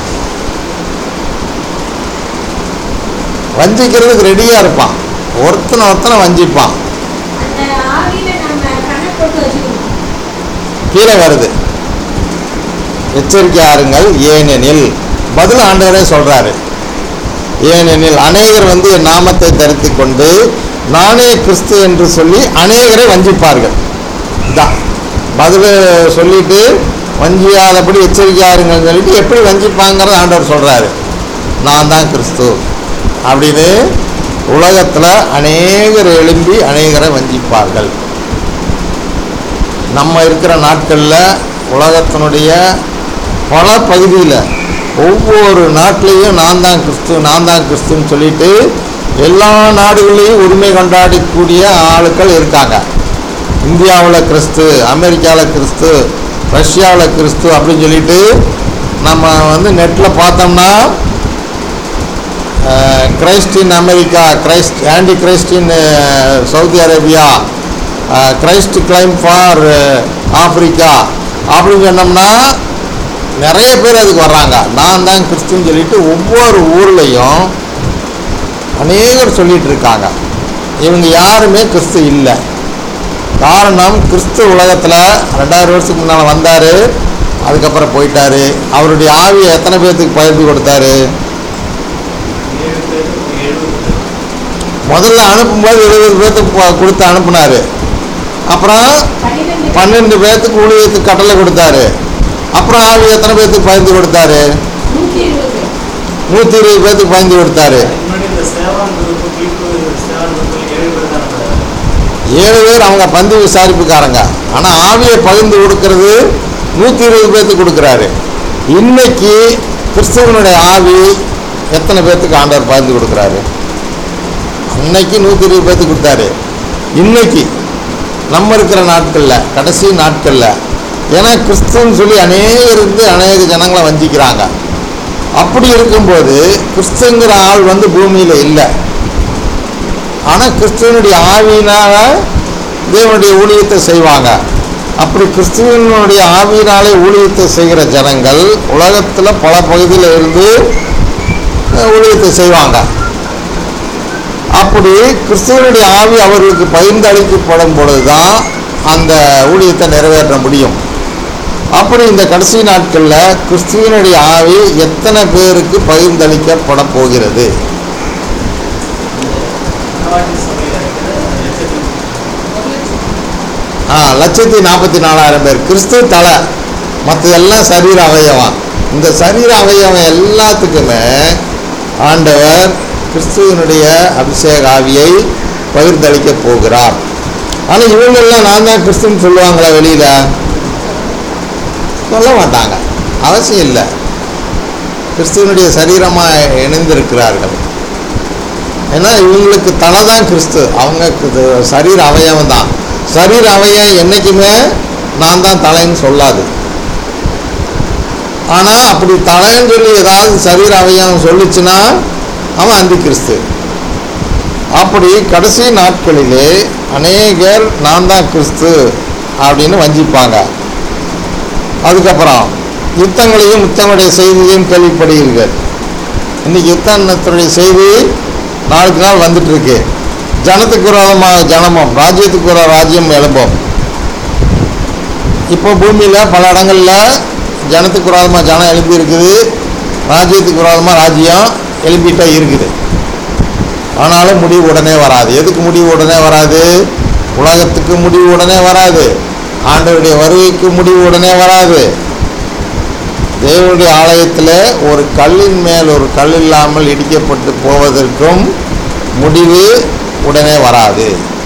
வஞ்சிக்கிறதுக்கு ரெடியாக இருப்பான் ஒருத்தனை ஒருத்தனை வஞ்சிப்பான் அந்த ஆவியில நம்ம கணக்கு போட்டு வச்சுக்கணும் கீழே வருது எச்சரிக்கையா இருங்கள் ஏனெனில் பதில் ஆண்டவரே சொல்றாரு ஏனெனில் அநேகர் வந்து என் நாமத்தை தரித்து கொண்டு நானே கிறிஸ்து என்று சொல்லி அநேகரை வஞ்சிப்பார்கள் இதான் பதில் சொல்லிட்டு வஞ்சியாதபடி எச்சரிக்கையா இருங்கன்னு சொல்லிட்டு எப்படி வஞ்சிப்பாங்கிறத ஆண்டவர் சொல்றாரு நான் தான் கிறிஸ்து அப்படின்னு உலகத்தில் அநேகர் எழும்பி அநேகரை வஞ்சிப்பார்கள் நம்ம இருக்கிற நாட்களில் உலகத்தினுடைய பல பகுதியில் ஒவ்வொரு நாட்டிலையும் நான் தான் கிறிஸ்து நான் தான் கிறிஸ்துன்னு சொல்லிட்டு எல்லா நாடுகள்லையும் உரிமை கொண்டாடக்கூடிய ஆட்கள் இருக்காங்க இந்தியாவில் கிறிஸ்து அமெரிக்காவில் கிறிஸ்து ரஷ்யாவில் கிறிஸ்து அப்படின்னு சொல்லிட்டு நம்ம வந்து நெட்டில் பார்த்தோம்னா Christ in America Christ anti Christ in Saudi Arabia Christ claim for Africa அப்படின்னு சொன்னோம்னா நிறைய பேர் அதுக்கு வர்றாங்க நான் தான் கிறிஸ்துன்னு சொல்லிட்டு ஒவ்வொரு ஊர்லேயும் அநேகர் சொல்லிட்டு இருக்காங்க இவங்க யாருமே கிறிஸ்து இல்லை காரணம் கிறிஸ்து உலகத்தில் ரெண்டாயிரம் வருஷத்துக்கு முன்னால் வந்தார் அதுக்கப்புறம் போயிட்டாரு அவருடைய ஆவியை எத்தனை பேர்த்துக்கு பகிர்ந்து கொடுத்தாரு ஏழு பேருக்கு எழுபது பேர் முதல்ல அனுப்பும்போது எழுபது பேர்த்துக்கு ப- கொடுத்து அனுப்புனாரு அப்புறம் பன்னிரெண்டு பன்னெண்டு பேர்த்துக்கு ஊழியத்துக்கு கட்டளை கொடுத்தாரு அப்புறம் ஆவி எத்தனை பேர்த்துக்கு பகிர்ந்து கொடுத்தாரு நூற்றி இருபது நூற்றி இருபது பேர்த்துக்கு பகிர்ந்து கொடுத்தாரு அதுக்கு முன்னாடி இந்த seven group clip seven group ஏழு பேர் தான் நடந்தாரு ஏழு பேர் அவங்க பந்து விசாரிப்புக்காரங்க ஆனால் ஆவியை பகிர்ந்து கொடுக்கறது நூற்றி இருபது பேர்த்துக்கு கொடுக்குறாரு இன்னைக்கு கிறிஸ்துவனுடைய ஆவி எத்தனை பேர்த்துக்கு ஆண்டவர் பகிர்ந்து கொடுக்குறாரு அன்னைக்கு நூற்றி இருபது பேர்த்துக்கு கொடுத்தாரு இன்னைக்கு நம்ம இருக்கிற நாட்களில் கடைசி நாட்களில் ஏன்னா கிறிஸ்துன்னு சொல்லி அநேகர் இருந்து அநேக ஜனங்களை வஞ்சிக்கிறாங்க அப்படி இருக்கும்போது கிறிஸ்துங்கிற ஆள் வந்து பூமியில் இல்லை ஆனால் கிறிஸ்துவனுடைய ஆவியினால தேவனுடைய ஊழியத்தை செய்வாங்க அப்படி கிறிஸ்துவனுடைய ஆவியினாலே ஊழியத்தை செய்கிற ஜனங்கள் உலகத்தில் பல பகுதியில் இருந்து அஹ், ஊழியத்தை செய்வாங்க அப்படி கிறிஸ்துவனுடைய ஆவி அவர்களுக்கு பகிர்ந்து அளிக்கப்படும் பொழுது தான் அந்த ஊழியத்தை நிறைவேற்ற முடியும் அப்படி இந்த கடைசி நாட்களில் கிறிஸ்துவனுடைய ஆவி எத்தனை பேருக்கு பகிர்ந்தளிக்கப்பட போகிறது மனவாட்டி சபையில் இருக்கிற லட்சத்தி ஆ லட்சத்தி நாற்பத்தி நாலாயிரம் பேர் கிறிஸ்து தலை மற்றதெல்லாம் சரீர அவயவம் இந்த சரீர அவயவம் எல்லாத்துக்குமே ஆண்டவர் கிறிஸ்துவனுடைய அபிஷேக ஆவியை பகிர்ந்தளிக்க போகிறார் ஆனால் இவங்கெல்லாம் நான் தான் கிறிஸ்துன்னு சொல்லுவாங்களா வெளியில் சொல்ல மாட்டாங்க அவசியம் இல்லை கிறிஸ்துவனுடைய சரீரமாக இணைந்திருக்கிறார்கள் ஏன்னா இவங்களுக்கு தலை தான் கிறிஸ்து அவங்க இது சரீர அவயவம் தான் சரீர அவயம் என்றைக்குமே நான் தான் தலைன்னு சொல்லாது ஆனால் அப்படி தலைன்னு சொல்லி ஏதாவது சரீர அவயவம் சொல்லுச்சுன்னா அவன் அந்தி கிறிஸ்து அப்படி கடைசி நாட்களிலே அநேகர் நான் தான் கிறிஸ்து அப்படின்னு வஞ்சிப்பாங்க அதுக்கப்புறம் யுத்தங்களையும் யுத்தங்களுடைய செய்தியையும் கேள்விப்படுகிறீர்கள் இன்னைக்கு யுத்தத்துடைய செய்தி நாளுக்கு நாள் வந்துட்டு இருக்கு ஜனத்துக்கு விரோதமாக ஜனமும் ராஜ்யத்துக்கு விரோத ராஜ்யம் எழும்போம் இப்போ பூமியில் பல இடங்களில் ஜனத்துக்கு விரோதமாக ஜனம் எழுப்பி இருக்குது ராஜ்யத்துக்கு விரோதமாக ராஜ்யம் எழுப்பிட்டே இருக்குது ஆனாலும் முடிவு உடனே வராது எதுக்கு முடிவு உடனே வராது உலகத்துக்கு முடிவு உடனே வராது ஆண்டவருடைய வருகைக்கு முடிவு உடனே வராது தேவனுடைய ஆலயத்தில் ஒரு கல்லின் மேல் ஒரு கல் இல்லாமல் இடிக்கப்பட்டு போவதற்கும் முடிவு உடனே வராது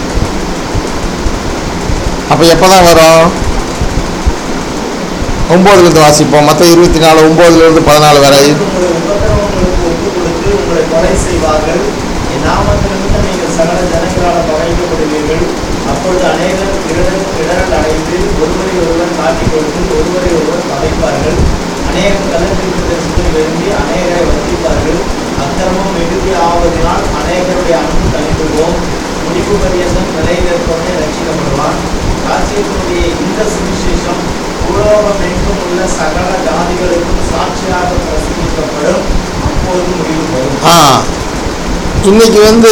அப்போ எப்போ தான் வரும் ஒம்போதுலேருந்து வாசிப்போம் மற்ற இருபத்தி நாலு ஒம்போதுலேருந்து பதினாலு வரை உங்களுடைய உபத்திரவங்களுக்கு ஒப்புக் கொடுத்து உங்களை கொலை செய்வார்கள் என் நாமத்து நிமித்தம் நீங்கள் சகல ஜனங்களால் பகைக்கப்படுவீர்கள் அப்பொழுது அநேகர் இடரல் இடரல் அடைந்து ஒருவரை ஒருவர் காட்டிக் கொடுத்து ஒருவரை ஒருவர் பகைப்பார்கள் அநேகர் கள்ளத்திற்கு தரிசனத்தில் விரும்பி அநேகரை வந்திப்பார்கள் அக்கிரமம் மிகுதி ஆவதினால் அநேகருடைய அன்பு தணிந்து போம் முடிவு பரியந்தம் நிலை நிற்பவனே ரட்சிக்கப்படுவான் ராஜ்யத்தினுடைய இந்த சுவிசேஷம் பூலோகம் எங்கும் உள்ள சகல ஜாதிகளுக்கும் சாட்சியாக பிரசங்கிக்கப்படும் அப்போது முடிவு வரும் ஆ இன்னைக்கு வந்து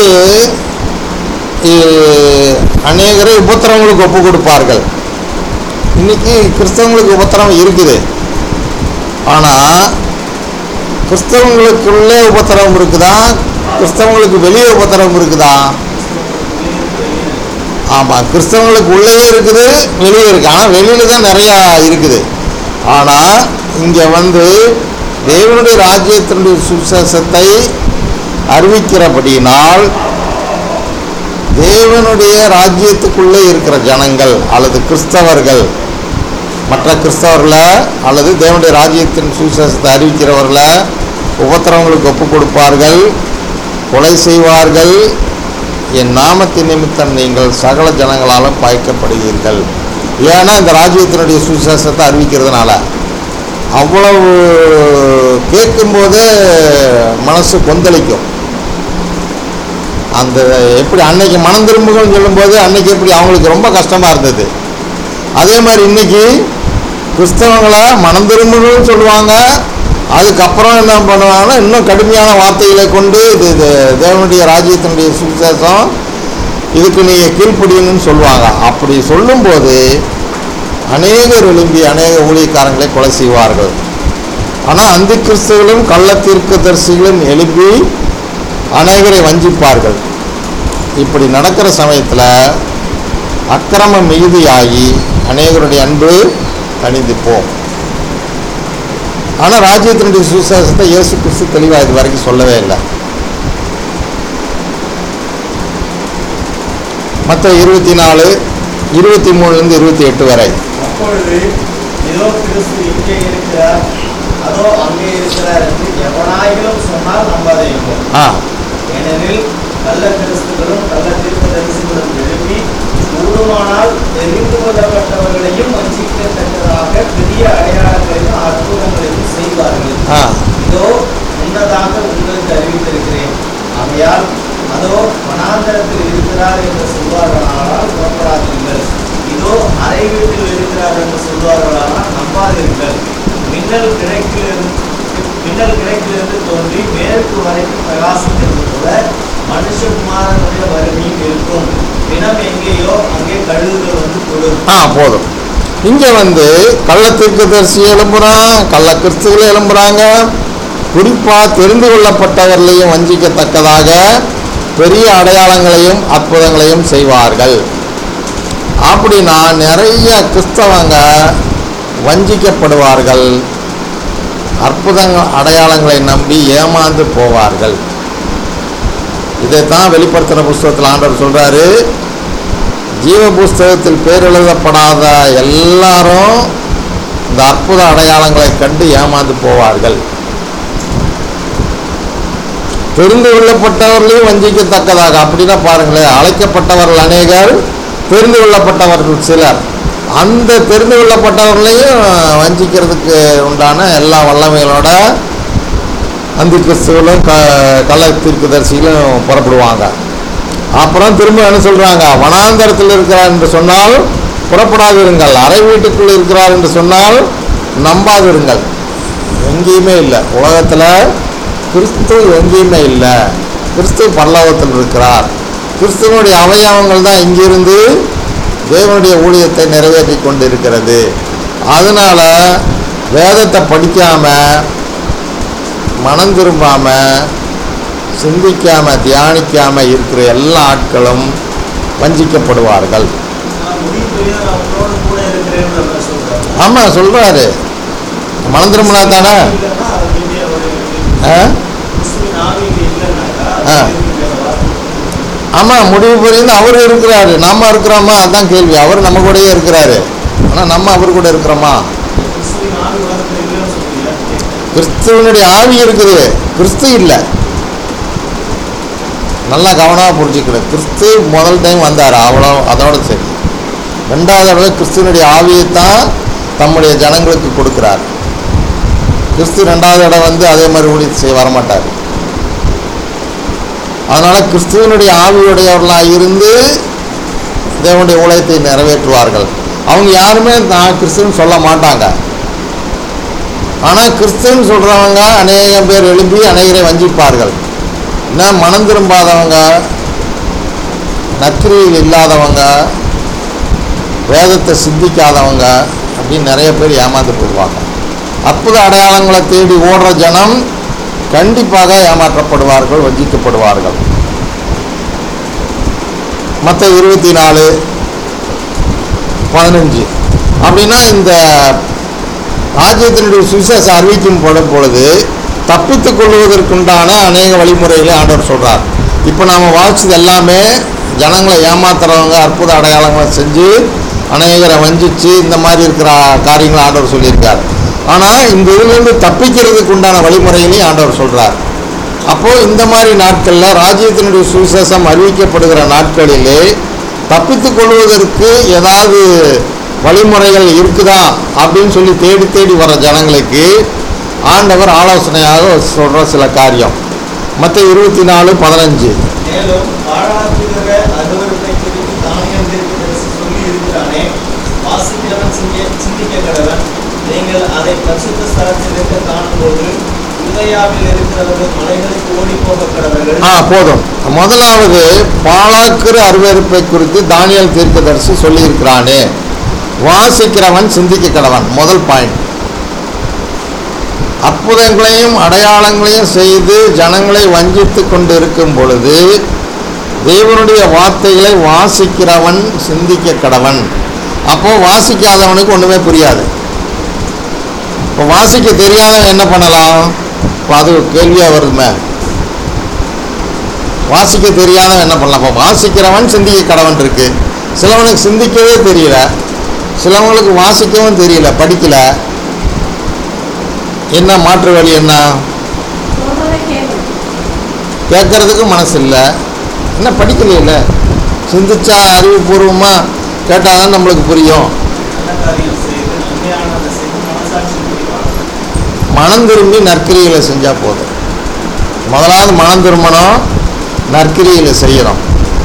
இ- அநேகரை உபத்திரவங்களுக்கு ஒப்பு கொடுப்பார்கள் இன்னைக்கு கிறிஸ்தவங்களுக்கு உபத்திரம் இருக்குது ஆனால் கிறிஸ்தவங்களுக்குள்ளே உபத்திரவம் இருக்குதா கிறிஸ்தவங்களுக்கு வெளியே உபத்திரவம் இருக்குதா ஆமாம் கிறிஸ்தவங்களுக்கு உள்ளேயே இருக்குது வெளியே இருக்குது ஆனால் வெளியில் தான் நிறையா இருக்குது ஆனால் இங்கே வந்து தேவனுடைய ராஜ்யத்தினுடைய சுவிசேஷத்தை அறிவிக்கிறபடியினால் தேவனுடைய ராஜ்யத்துக்குள்ளே இருக்கிற ஜனங்கள் அல்லது கிறிஸ்தவர்கள் மற்ற கிறிஸ்தவர்களை அல்லது தேவனுடைய ராஜ்யத்தின் சுவிசேஷத்தை அறிவிக்கிறவர்களை உபத்திரவங்களுக்கு ஒப்புக் கொடுப்பார்கள் கொலை செய்வார்கள் என் நாமத்தின் நிமித்தம் நீங்கள் சகல ஜனங்களாலும் பாய்க்கப்படுவீர்கள் ஏன்னா இந்த ராஜ்யத்தினுடைய சுவிசேஷத்தை அறிவிக்கிறதுனால அவ்வளவு கேட்கும்போதே மனசு கொந்தளிக்கும் அந்த எப்படி அன்னைக்கு மனம் திரும்புகள்னு சொல்லும்போது அன்னைக்கு எப்படி அவங்களுக்கு ரொம்ப கஷ்டமாக இருந்தது அதே மாதிரி இன்னைக்கு கிறிஸ்தவங்களை மனம் திரும்பணும்னு சொல்லுவாங்க அதுக்கப்புறம் என்ன பண்ணுவாங்கன்னா இன்னும் கடுமையான வார்த்தைகளை கொண்டு இது இது தேவனுடைய ராஜ்யத்தினுடைய சுவிசேஷம் இதுக்கு நீங்கள் கீழ்ப்படியணும்னு சொல்லுவாங்க அப்படி சொல்லும்போது அநேகர் எழும்பி அநேக ஊழியக்காரங்களை கொலை செய்வார்கள் ஆனால் அந்த கிறிஸ்துவர்களும் கள்ள தீர்க்கதரிசிகளும் எழுப்பி அநேகரை வஞ்சிப்பார்கள் இப்படி நடக்கிற சமயத்தில் அக்கிரமம் மிகுதியாகி அநேகருடைய அன்பு தணிந்து போம் ஆனால் ராஜ்யத்தினுடைய சுவிசேஷத்தை இயேசு கிறிஸ்து தெளிவாக இது வரைக்கும் சொல்லவே இல்லை மற்ற இருபத்தி நாலு இருபத்தி மூணுலேருந்து இருபத்தி எட்டு வரை அப்பொழுது இதோ கிறிஸ்து இங்கே இருக்கிறார் அதோ அங்கே இருக்கிறார் என்று எவனாயிலும் சொன்னால் நம்பாதீர்கள் ஆ ஏனெனில் கள்ள கிறிஸ்துகளும் கள்ள தீர்க்கதரிசிகளும் எழுப்பி கூடுமானால் தெரிந்து கொள்ளப்பட்டவர்களையும் வஞ்சிக்கத்தக்கதாக பெரிய அடையாளங்களையும் அற்புதங்களையும் செய்வார்கள் ஆ இதோ முன்னதாக உங்களுக்கு அறிவித்திருக்கிறேன் ஆகையால் அதோ வனாந்தரத்தில் இருக்கிறார் என்று சொல்வார்களானால் புறப்படாதீர்கள் இதோ அறை வீட்டில் இருக்கிறார் என்று சொல்வார்களானால் நம்பாதீர்கள் மின்னல் கிழக்கிலிருந்து மின்னல் கிழக்கிலிருந்து தோன்றி மேற்கு வரைக்கும் பிரகாசிக்கிறது போல மனுஷகுமாரனுடைய வருகையும் இருக்கும் தினம் எங்கேயோ அங்கே கழுகுகள் வந்து கொடும் ஆ போதும் இங்கே வந்து கள்ள தீர்க்கதரிசி எழும்புறான் கள்ள கிறிஸ்துகள் எழும்புறாங்க குறிப்பாக தெரிந்து கொள்ளப்பட்டவர்களையும் வஞ்சிக்கத்தக்கதாக பெரிய அடையாளங்களையும் அற்புதங்களையும் செய்வார்கள் அப்படின்னா நிறைய கிறிஸ்தவங்க வஞ்சிக்கப்படுவார்கள் அற்புதங்கள் அடையாளங்களை நம்பி ஏமாந்து போவார்கள் இதைத்தான் வெளிப்படுத்தின புஸ்தகத்தில் ஆண்டவர் சொல்றாரு ஜீவ புஸ்தகத்தில் பேர் எழுதப்படாத எல்லாரும் இந்த அற்புத அடையாளங்களை கண்டு ஏமாந்து போவார்கள் தெரிந்து கொள்ளப்பட்டவர்களையும் வஞ்சிக்கத்தக்கதாக அப்படின்னா பாருங்களேன் அழைக்கப்பட்டவர்கள் அநேகர் தெரிந்து கொள்ளப்பட்டவர்கள் சிலர் அந்த தெரிந்து கொள்ளப்பட்டவர்களையும் வஞ்சிக்கிறதுக்கு உண்டான எல்லா வல்லமைகளோட அந்த கிறிஸ்துவலும் க கள்ள தீர்க்கதரிசிகளும் புறப்படுவாங்க அப்புறம் திரும்ப என்ன சொல்கிறாங்க வனாந்தரத்தில் இருக்கிறார் என்று சொன்னால் புறப்படாதிருங்கள் அறை வீட்டுக்குள் இருக்கிறார் என்று சொன்னால் நம்பாதிருங்கள் எங்கேயுமே இல்லை உலகத்தில் கிறிஸ்து எங்கேயுமே இல்லை கிறிஸ்து பரலோகத்தில் இருக்கிறார் கிறிஸ்துவனுடைய அவயவங்கள் தான் இங்கிருந்து தேவனுடைய ஊழியத்தை நிறைவேற்றி கொண்டு இருக்கிறது அதனால் வேதத்தை படிக்காமல் மனம் திரும்பாமல் சிந்திக்காம தியானிக்காம இருக்கிற எல்லா ஆட்களும் வஞ்சிக்கப்படுவார்கள் நான் முடிவு பெரியவர் அவங்களோடு கூட இருக்கிறேன்னு நம்ம சொல்றாரு ஆமாம் சொல்கிறாரு மனம் திரும்பினா தானே இல்லைன்னா அது இங்கே ஒரு ஆ? கிறிஸ்துவின் ஆவி இங்கே இல்லைன்னாக்கா ஆ. அது இருக்கிற வார்த்தை. ஆமாம் முடிவு புரிந்து அவர் இருக்கிறாரு நம்ம இருக்கிறோமா அதான் கேள்வி அவர் நம்ம கூடயே இருக்கிறாரு ஆனால் நம்ம அவர் கூட இருக்கிறோமா கிறிஸ்துவின் ஆவி உலகத்தில் இல்லைன்னு சொல்றீங்க கிறிஸ்துவனுடைய ஆவி இருக்குது கிறிஸ்து இல்லை நல்லா கவனமாக புரிஞ்சுக்கணும் கிறிஸ்து முதல் டைம் வந்தார் அவ்வளோ அதோட சரி ரெண்டாவது தடவை கிறிஸ்துவனுடைய ஆவியைத்தான் தம்முடைய ஜனங்களுக்கு கொடுக்குறார் கிறிஸ்து ரெண்டாவது இடம் வந்து அதே மாதிரி ஊழியத்தை செய்ய வரமாட்டார் அதனால் கிறிஸ்துவனுடைய ஆவியுடையவர்களாக இருந்து தேவனுடைய ஊழியத்தை நிறைவேற்றுவார்கள் அவங்க யாருமே நான் கிறிஸ்துவன் சொல்ல மாட்டாங்க ஆனால் கிறிஸ்துவன் சொல்கிறவங்க அநேகம் பேர் எழும்பி அநேகரை வஞ்சிப்பார்கள் என்ன மனம் திரும்பாதவங்க நற்கிரியில் இல்லாதவங்க வேதத்தை சிந்திக்காதவங்க அப்படின்னு நிறைய பேர் ஏமாந்து போடுவாங்க அற்புத அடையாளங்களை தேடி ஓடுற ஜனம் கண்டிப்பாக ஏமாற்றப்படுவார்கள் வஞ்சிக்கப்படுவார்கள் மற்ற இருபத்தி நாலு பதினஞ்சு அப்படின்னா இந்த ராஜ்யத்தினுடைய சுவிசேஷ அறிவிக்கும் படும் பொழுது தப்பித்துக் கொள்வதற்குண்டான அநேக வழிமுறைகளை ஆண்டவர் சொல்றார் இப்போ நாம் வாசிச்சது எல்லாமே ஜனங்களை ஏமாத்துறவங்க அற்புத அடையாளங்களை செஞ்சு அநேகரை வஞ்சிச்சு இந்த மாதிரி இருக்கிற காரியங்களை ஆண்டவர் சொல்லியிருக்கார் ஆனால் இந்த இதுலேருந்து தப்பிக்கிறதுக்கு உண்டான வழிமுறைகளையும் ஆண்டவர் சொல்றார் அப்போது இந்த மாதிரி நாட்களில் ராஜ்யத்தினுடைய சுவிசேஷம் அறிவிக்கப்படுகிற நாட்களிலே தப்பித்துக் கொள்வதற்கு ஏதாவது வழிமுறைகள் இருக்குதா அப்படின்னு சொல்லி தேடி தேடி வர ஜனங்களுக்கு ஆண்டவர் ஆலோசனையாக சொல்கிற சில காரியம் மற்ற இருபத்தி நாலு பதினஞ்சு மேலும் பாழாக்குகிற அருவருப்பை குறித்து தானியம் தீர்க்கதரிசி சொல்லி இருக்கிறானே வாசிக்கிறவன் சிங்க சிந்திக்க கடவன் நீங்கள் அதை பரிசுத்த ஸ்தலத்தில் இருக்க காணும்போது யூதேயாவில் இருக்கிறவர்கள் மலைகளுக்கு ஓடி போக கடவர்கள் ஆ போதும் முதலாவது பாலாக்கிற அருவருப்பை குறித்து தானியல் தீர்க்கதரிசி சொல்லியிருக்கிறானே வாசிக்கிறவன் சிந்திக்க கடவன் முதல் பாயிண்ட் அற்புதங்களையும் அடையாளங்களையும் செய்து ஜனங்களை வஞ்சித்து கொண்டு இருக்கும் பொழுது தேவனுடைய வார்த்தைகளை வாசிக்கிறவன் சிந்திக்க கடவன் அப்போ வாசிக்காதவனுக்கு ஒன்றுமே புரியாது இப்போ வாசிக்க தெரியாதவன் என்ன பண்ணலாம் இப்போ அது கேள்வியாக வருதுமே வாசிக்க தெரியாதவன் என்ன பண்ணலாம் இப்போ வாசிக்கிறவன் சிந்திக்க கடவன் இருக்கு சிலவனுக்கு சிந்திக்கவே தெரியல சிலவங்களுக்கு வாசிக்கவும் தெரியல படிக்கல என்ன மாற்று வழி என்ன சொல்றதை கேளு கேட்கறதுக்கு மனசு இல்லை என்ன படிக்கலையில சிந்திச்சா அறிவுபூர்வமாக கேட்டால் தான் நம்மளுக்கு புரியும் நல்ல காரியம் செய்து நன்மையானதை செய்து மனசாட்சி முடிவார்கள் மனம் திரும்பி நற்கிரிகளை செஞ்சால் போதும் முதலாவது மனம் திரும்பணும் நற்கிரிகளை செய்யணும்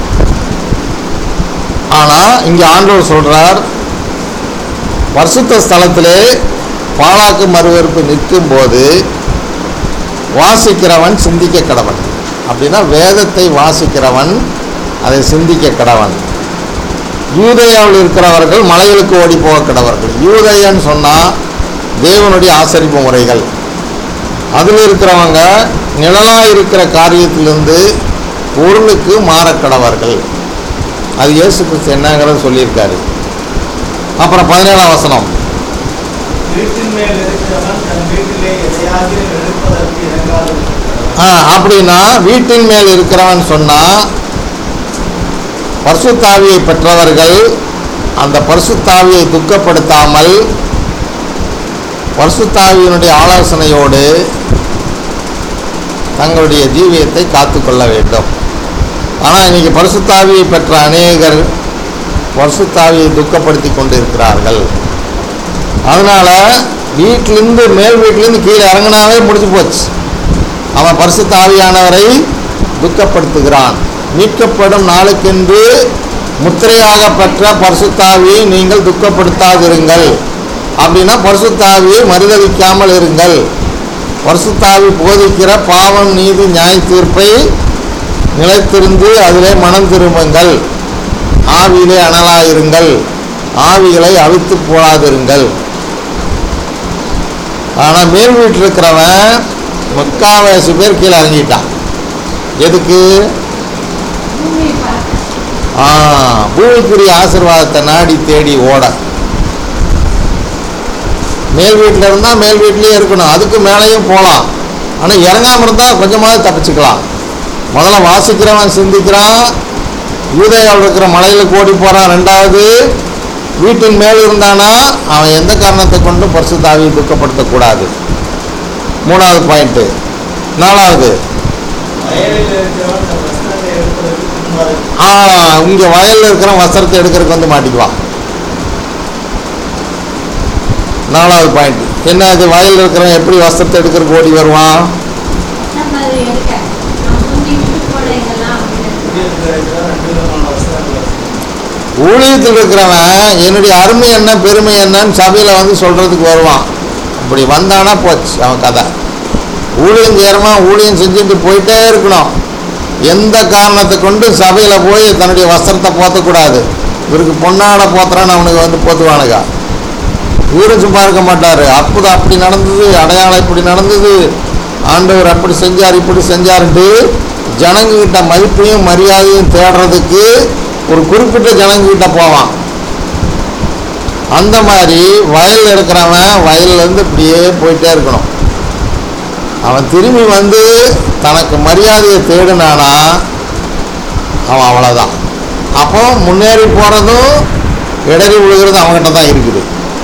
ஆனால் இங்கே ஆண்டவர் சொல்கிறார் பரிசுத்த ஸ்தலத்திலே பாலாக்கு மறுவறுப்பு நிற்கும் போது வாசிக்கிறவன் சிந்திக்க கடவன் அப்படின்னா வேதத்தை வாசிக்கிறவன் அதை சிந்திக்க கடவன் யூதேயாவில் இருக்கிறவர்கள் மலைகளுக்கு ஓடி போக கடவர்கள் யூதேயன்னு சொன்னால் தேவனுடைய ஆசரிப்பு முறைகள் அதில் இருக்கிறவங்க நிழலாக இருக்கிற காரியத்திலிருந்து பொருளுக்கு மாறக்கடவர்கள் அது இயேசு கிறிஸ்து என்னங்கிறத சொல்லியிருக்காரு அப்புறம் பதினேழாம் வசனம் வீட்டின் மேல் இருக்கிறவன் தன் வீட்டிலே எதையாகிலும் எடுப்பதற்கு இறங்காது ஆ அப்படின்னா வீட்டின் மேல் இருக்கிறவன் சொன்னால் பரிசுத்தாவியை பெற்றவர்கள் அந்த பரிசுத்தாவியை துக்கப்படுத்தாமல் பரிசுத்தாவியினுடைய ஆலோசனையோடு தங்களுடைய ஜீவியத்தை காத்துக்கொள்ள வேண்டும் ஆனால் இன்னைக்கு பரிசுத்தாவியை பெற்ற அநேகர் பரிசுத்தாவியை துக்கப்படுத்தி கொண்டிருக்கிறார்கள் அதனால் வீட்டிலேருந்து மேல் வீட்டிலேருந்து கீழே இறங்கினாவே முடிஞ்சு போச்சு அவன் பரிசுத்த ஆவியானவரை துக்கப்படுத்துகிறான் மீட்கப்படும் நாளுக்கென்று முத்திரையாக பெற்ற பரிசுத்தாவியை நீங்கள் துக்கப்படுத்தாதிருங்கள் அப்படின்னா பரிசுத்தாவியை மறுதளிக்காமல் இருங்கள் பரிசுத்தாவி போதிக்கிற பாவம் நீதி நியாய தீர்ப்பை நிலைத்திருந்து அதிலே மனம் திரும்புங்கள் ஆவியிலே அனலாயிருங்கள் ஆவிகளை அவித்து போடாதிருங்கள் ஆனால் மேல் வீட்டில் இருக்கிறவன் முக்கால்வாசி பேர் கீழே இறங்கிட்டான் எதுக்கு பூமியை பார்க்க ஆ பூமிக்குரிய ஆசீர்வாதத்தை நாடி தேடி ஓட மேல் வீட்டில் இருந்தால் மேல் வீட்லேயே இருக்கணும் அதுக்கு மேலேயும் போகலாம் ஆனால் இறங்காமல் இருந்தால் கொஞ்சமாவது தப்பிச்சுக்கலாம் முதல்ல வாசிக்கிறவன் சிந்திக்கிறான் யூதேயாவில் இருக்கிற மலையில் ஓடி போகிறான் ரெண்டாவது வீட்டின் மேல் இருந்தானா அவன் எந்த காரணத்தை கொண்டும் பரிசுத்தாவியை துக்கப்படுத்தக்கூடாது மூணாவது பாயிண்ட்டு நாலாவது வயலில் இருக்கிறவன் தன் வஸ்திரத்தை எடுப்பதற்கு பின்வாது ஆ இங்கே வயலில் இருக்கிற வஸ்திரத்தை எடுக்கிறதுக்கு வந்து மாட்டிக்குவான் நாலாவது பாயிண்ட் என்ன இது வயலில் இருக்கிறவன் எப்படி வஸ்திரத்தை எடுக்கிறதுக்கு ஓடி வருவான் நம்ம அதை எடுக்க நான் முந்தி விட்டு போல எங்கெல்லாம் அப்படின்னு ஊழியத்தில் இருக்கிற ரெண்டு விதமான வஸ்திரங்கள் வச்சிருக்கான். ஊழியத்தில் இருக்கிறவன் என்னுடைய அருமை என்ன பெருமை என்னன்னு சபையில் வந்து சொல்கிறதுக்கு வருவான் இப்படி வந்தானா போச்சு அவன் கதை ஊழியம் செய்கிறவன் ஊழியம் செஞ்சுட்டு போயிட்டே இருக்கணும் எந்த காரணத்தை கொண்டு சபையில் போய் தன்னுடைய வஸ்திரத்தை போற்றக்கூடாது இவருக்கு பொன்னாடை போத்துறான்னு அவனுக்கு வந்து போத்துவானுங்க இவரும் சும்மா இருக்க மாட்டார் அற்புதம் அப்படி நடந்தது அடையாளம் இப்படி நடந்தது ஆண்டவர் அப்படி செஞ்சார் இப்படி செஞ்சாருன்ட்டு ஜனங்ககிட்ட மதிப்பையும் மரியாதையும் தேடுறதுக்கு ஒரு குறிப்பிட்ட ஜனங்ககிட்ட போவான் அந்த மாதிரி வயலில் இருக்கிறவன் வயல்லேருந்து இப்படியே போயிட்டே இருக்கணும் அவன் திரும்பி வந்து தனக்கு மரியாதையை தேடினானா அவன் அவ்வளோதான் அப்போ முன்னேறி போகிறதும் இடறி விழுகிறதும் அவன்கிட்ட தான் இருக்குது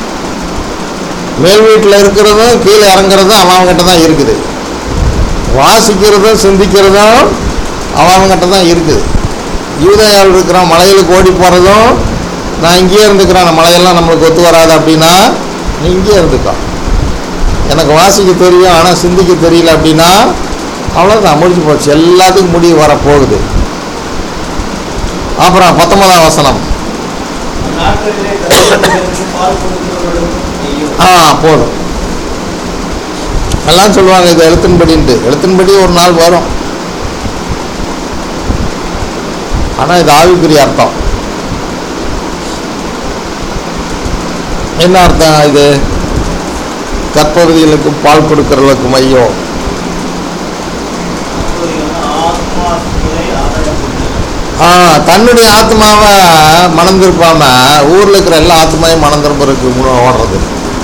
மேல் வீட்டில் இருக்கிறதும் கீழே இறங்குறதும் அவன் அவன்கிட்ட தான் இருக்குது வாசிக்கிறதும் சிந்திக்கிறதும் அவன் அவன்கிட்ட தான் இருக்குது யூதயாவில் இருக்கிற மலைகளுக்கு ஓடி போகிறதும் நான் இங்கேயே இருந்துக்கிறேன் அந்த மலையெல்லாம் நம்மளுக்கு ஒத்து வராது அப்படின்னா நீ இங்கேயே இருந்துக்கோ எனக்கு வாசிக்க தெரியும் ஆனால் சிந்திக்க தெரியல அப்படின்னா அவ்வளோதான் முடிஞ்சு போச்சு எல்லாத்துக்கும் முடிவு வரப்போகுது அப்புறம் பத்தொன்பதாம் வசனம் அந்நாட்களிலே கர்த்தருடைய பால் கொடுக்கிறவர்களுக்கும் ஐயோ ஆ போதும் எல்லாம் சொல்லுவாங்க இது எழுத்தின்படின்ட்டு எழுத்தின்படி ஒரு நாள் வரும் ஆனால் இது ஆவிக்குரிய அர்த்தம் என்ன அர்த்தம் இது கற்பகுதிகளுக்கும் பால் கொடுக்கிறவர்களுக்கும் ஐயோ அப்போது வந்து ஆத்மாக்களை ஆதாயப்படுத்துகிறார் ஆ தன்னுடைய ஆத்மாவை மனம் திருப்பாம ஊரில் இருக்கிற எல்லா ஆத்மாவையும் மனம் திரும்புறதுக்கு முன்ன ஓடுறது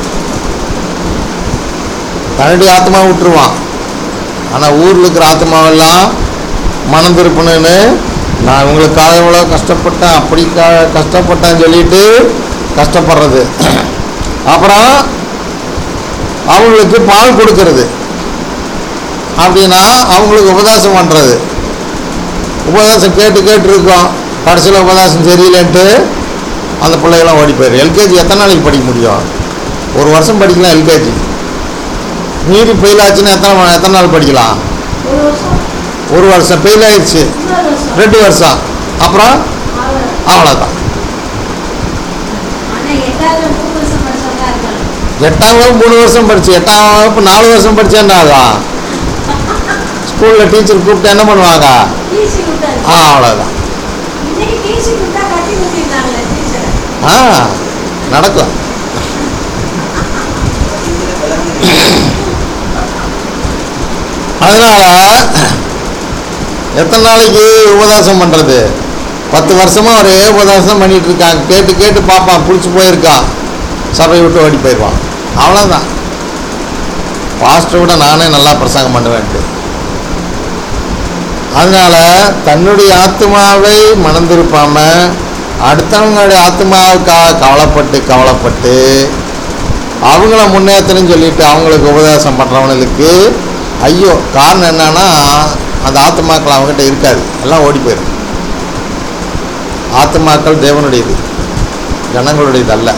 தன்னுடைய ஆத்மாவை விட்டுருவான் ஆனால் ஊரில் இருக்கிற ஆத்மாவெல்லாம் மனம் திருப்பணுன்னு நான் இவங்களுக்காக இவ்வளோ கஷ்டப்பட்டேன் அப்படி க கஷ்டப்பட்டேன்னு சொல்லிட்டு கஷ்டப்படுறது அப்புறம் அவங்களுக்கு பால் கொடுக்கறது அப்படின்னா அவங்களுக்கு உபதேசம் பண்ணுறது உபதேசம் கேட்டு கேட்டு இருக்கோம் கடைசியில் உபதேசம் சரியில்லைன்ட்டு அந்த பிள்ளைகளாம் ஓடி போயிடும் எல்கேஜி எத்தனை நாளைக்கு படிக்க முடியும் ஒரு வருஷம் படிக்கலாம் எல்கேஜி மீறி ஃபெயில் ஆச்சுன்னா எத்தனை ம- எத்தனை நாள் படிக்கலாம் ஒரு வருஷம் ஒரு வருஷம் ஃபெயில் ஆயிடுச்சு இன்னொரு வருஷம் ரெண்டு வருஷம் அப்புறம் அவ்வளவுதான். அவ்வளோதான் ஆனா எட்டாவது மூணு வருஷம் படிச்சவங்க இருக்காங்க எட்டாம் வகுப்பு மூணு வருஷம் படிச்சு எட்டாம் வகுப்பு நாலு வருஷம் படிச்சேன்னாதா ஸ்கூலில் டீச்சர் கூப்பிட்டு என்ன பண்ணுவாங்க டிசி கொடுத்தாரு ஆ அவ்வளோதான் இன்னைக்கு டிசி கொடுத்தா கட்டி கொடுத்திருந்தாங்களே டீச்சரை ஆ நடக்கும் அதனால எத்தனை நாளைக்கு உபதேசம் பண்ணுறது பத்து வருஷமா ஒரே உபதேசம் பண்ணிட்டு இருக்காங்க கேட்டு கேட்டு பார்ப்பான் பிடிச்சி போயிருக்கான் சபையை விட்டு ஓடி போயிடுவான் அவ்வளோதான் பாஸ்டரை விட நானே நல்லா பிரசங்கம் பண்ணுவேன்ட்டு அதனால தன்னுடைய ஆத்மாவை மணந்திருப்பாம அடுத்தவங்களுடைய ஆத்மாவுக்காக கவலைப்பட்டு கவலைப்பட்டு அவங்கள முன்னேற்றணும்னு சொல்லிட்டு அவங்களுக்கு உபதேசம் பண்ணுறவங்களுக்கு ஐயோ காரணம் என்னன்னா அந்த ஆத்மாக்கள் அவங்ககிட்ட இருக்காது எல்லாம் ஓடி போயிடும் ஆத்மாக்கள் தேவனுடையது ஜனங்களுடையது அல்ல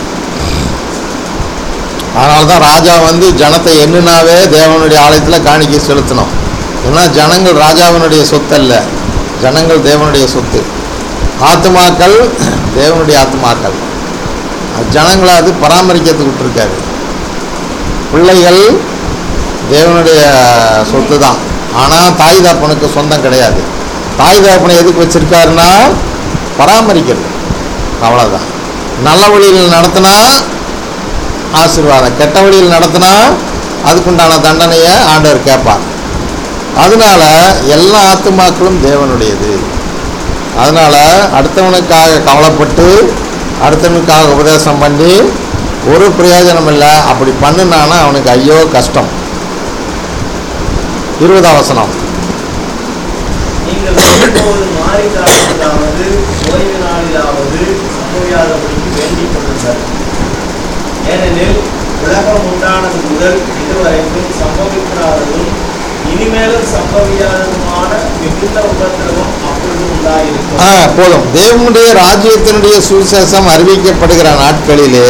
அதனால தான் ராஜா வந்து ஜனத்தை எண்ணினாவே தேவனுடைய ஆலயத்தில் காணிக்கை செலுத்தணும் ஏன்னா ஜனங்கள் ராஜாவினுடைய சொத்து அல்ல ஜனங்கள் தேவனுடைய சொத்து ஆத்மாக்கள் தேவனுடைய ஆத்மாக்கள் அது ஜனங்களை அது பராமரிக்கிறதுக்கு விட்டுருக்காரு பிள்ளைகள் தேவனுடைய சொத்து தான் ஆனால் தாய் தகப்பனுக்கு சொந்தம் கிடையாது தாய் தகப்பனை எதுக்கு வச்சிருக்காருன்னா பராமரிக்கிறது அவ்வளோதான் நல்ல வழியில் நடத்தினா ஆசீர்வாதம் கெட்ட வழியில் நடத்தினா அதுக்குண்டான தண்டனையை ஆண்டவர் கேட்பார் அதனால எல்லா ஆத்துமாக்களும் தேவனுடையது அதனால அடுத்தவனுக்காக கவலைப்பட்டு அடுத்தவனுக்காக உபதேசம் பண்ணி ஒரு பிரயோஜனம் இல்லை அப்படி பண்ணுனானா அவனுக்கு ஐயோ கஷ்டம் இருபதாம் வசனம் நீங்கள் எப்போது மாறி காலத்திலாவது ஓய்வு நாளிலாவது சம்பவியாதபடிக்கு வேண்டிக் கொள்ளுங்கள் ஏனெனில் உலகம் உண்டானது முதல் இதுவரைக்கும் சம்பவிக்காததும் இனிமேலும் சம்பவியாததுமான மிகுந்த உபத்திரவம் அப்பொழுது உண்டாயிருக்கும் ஆ போதும் தேவனுடைய ராஜ்யத்தினுடைய சுவிசேஷம் அறிவிக்கப்படுகிற நாட்களிலே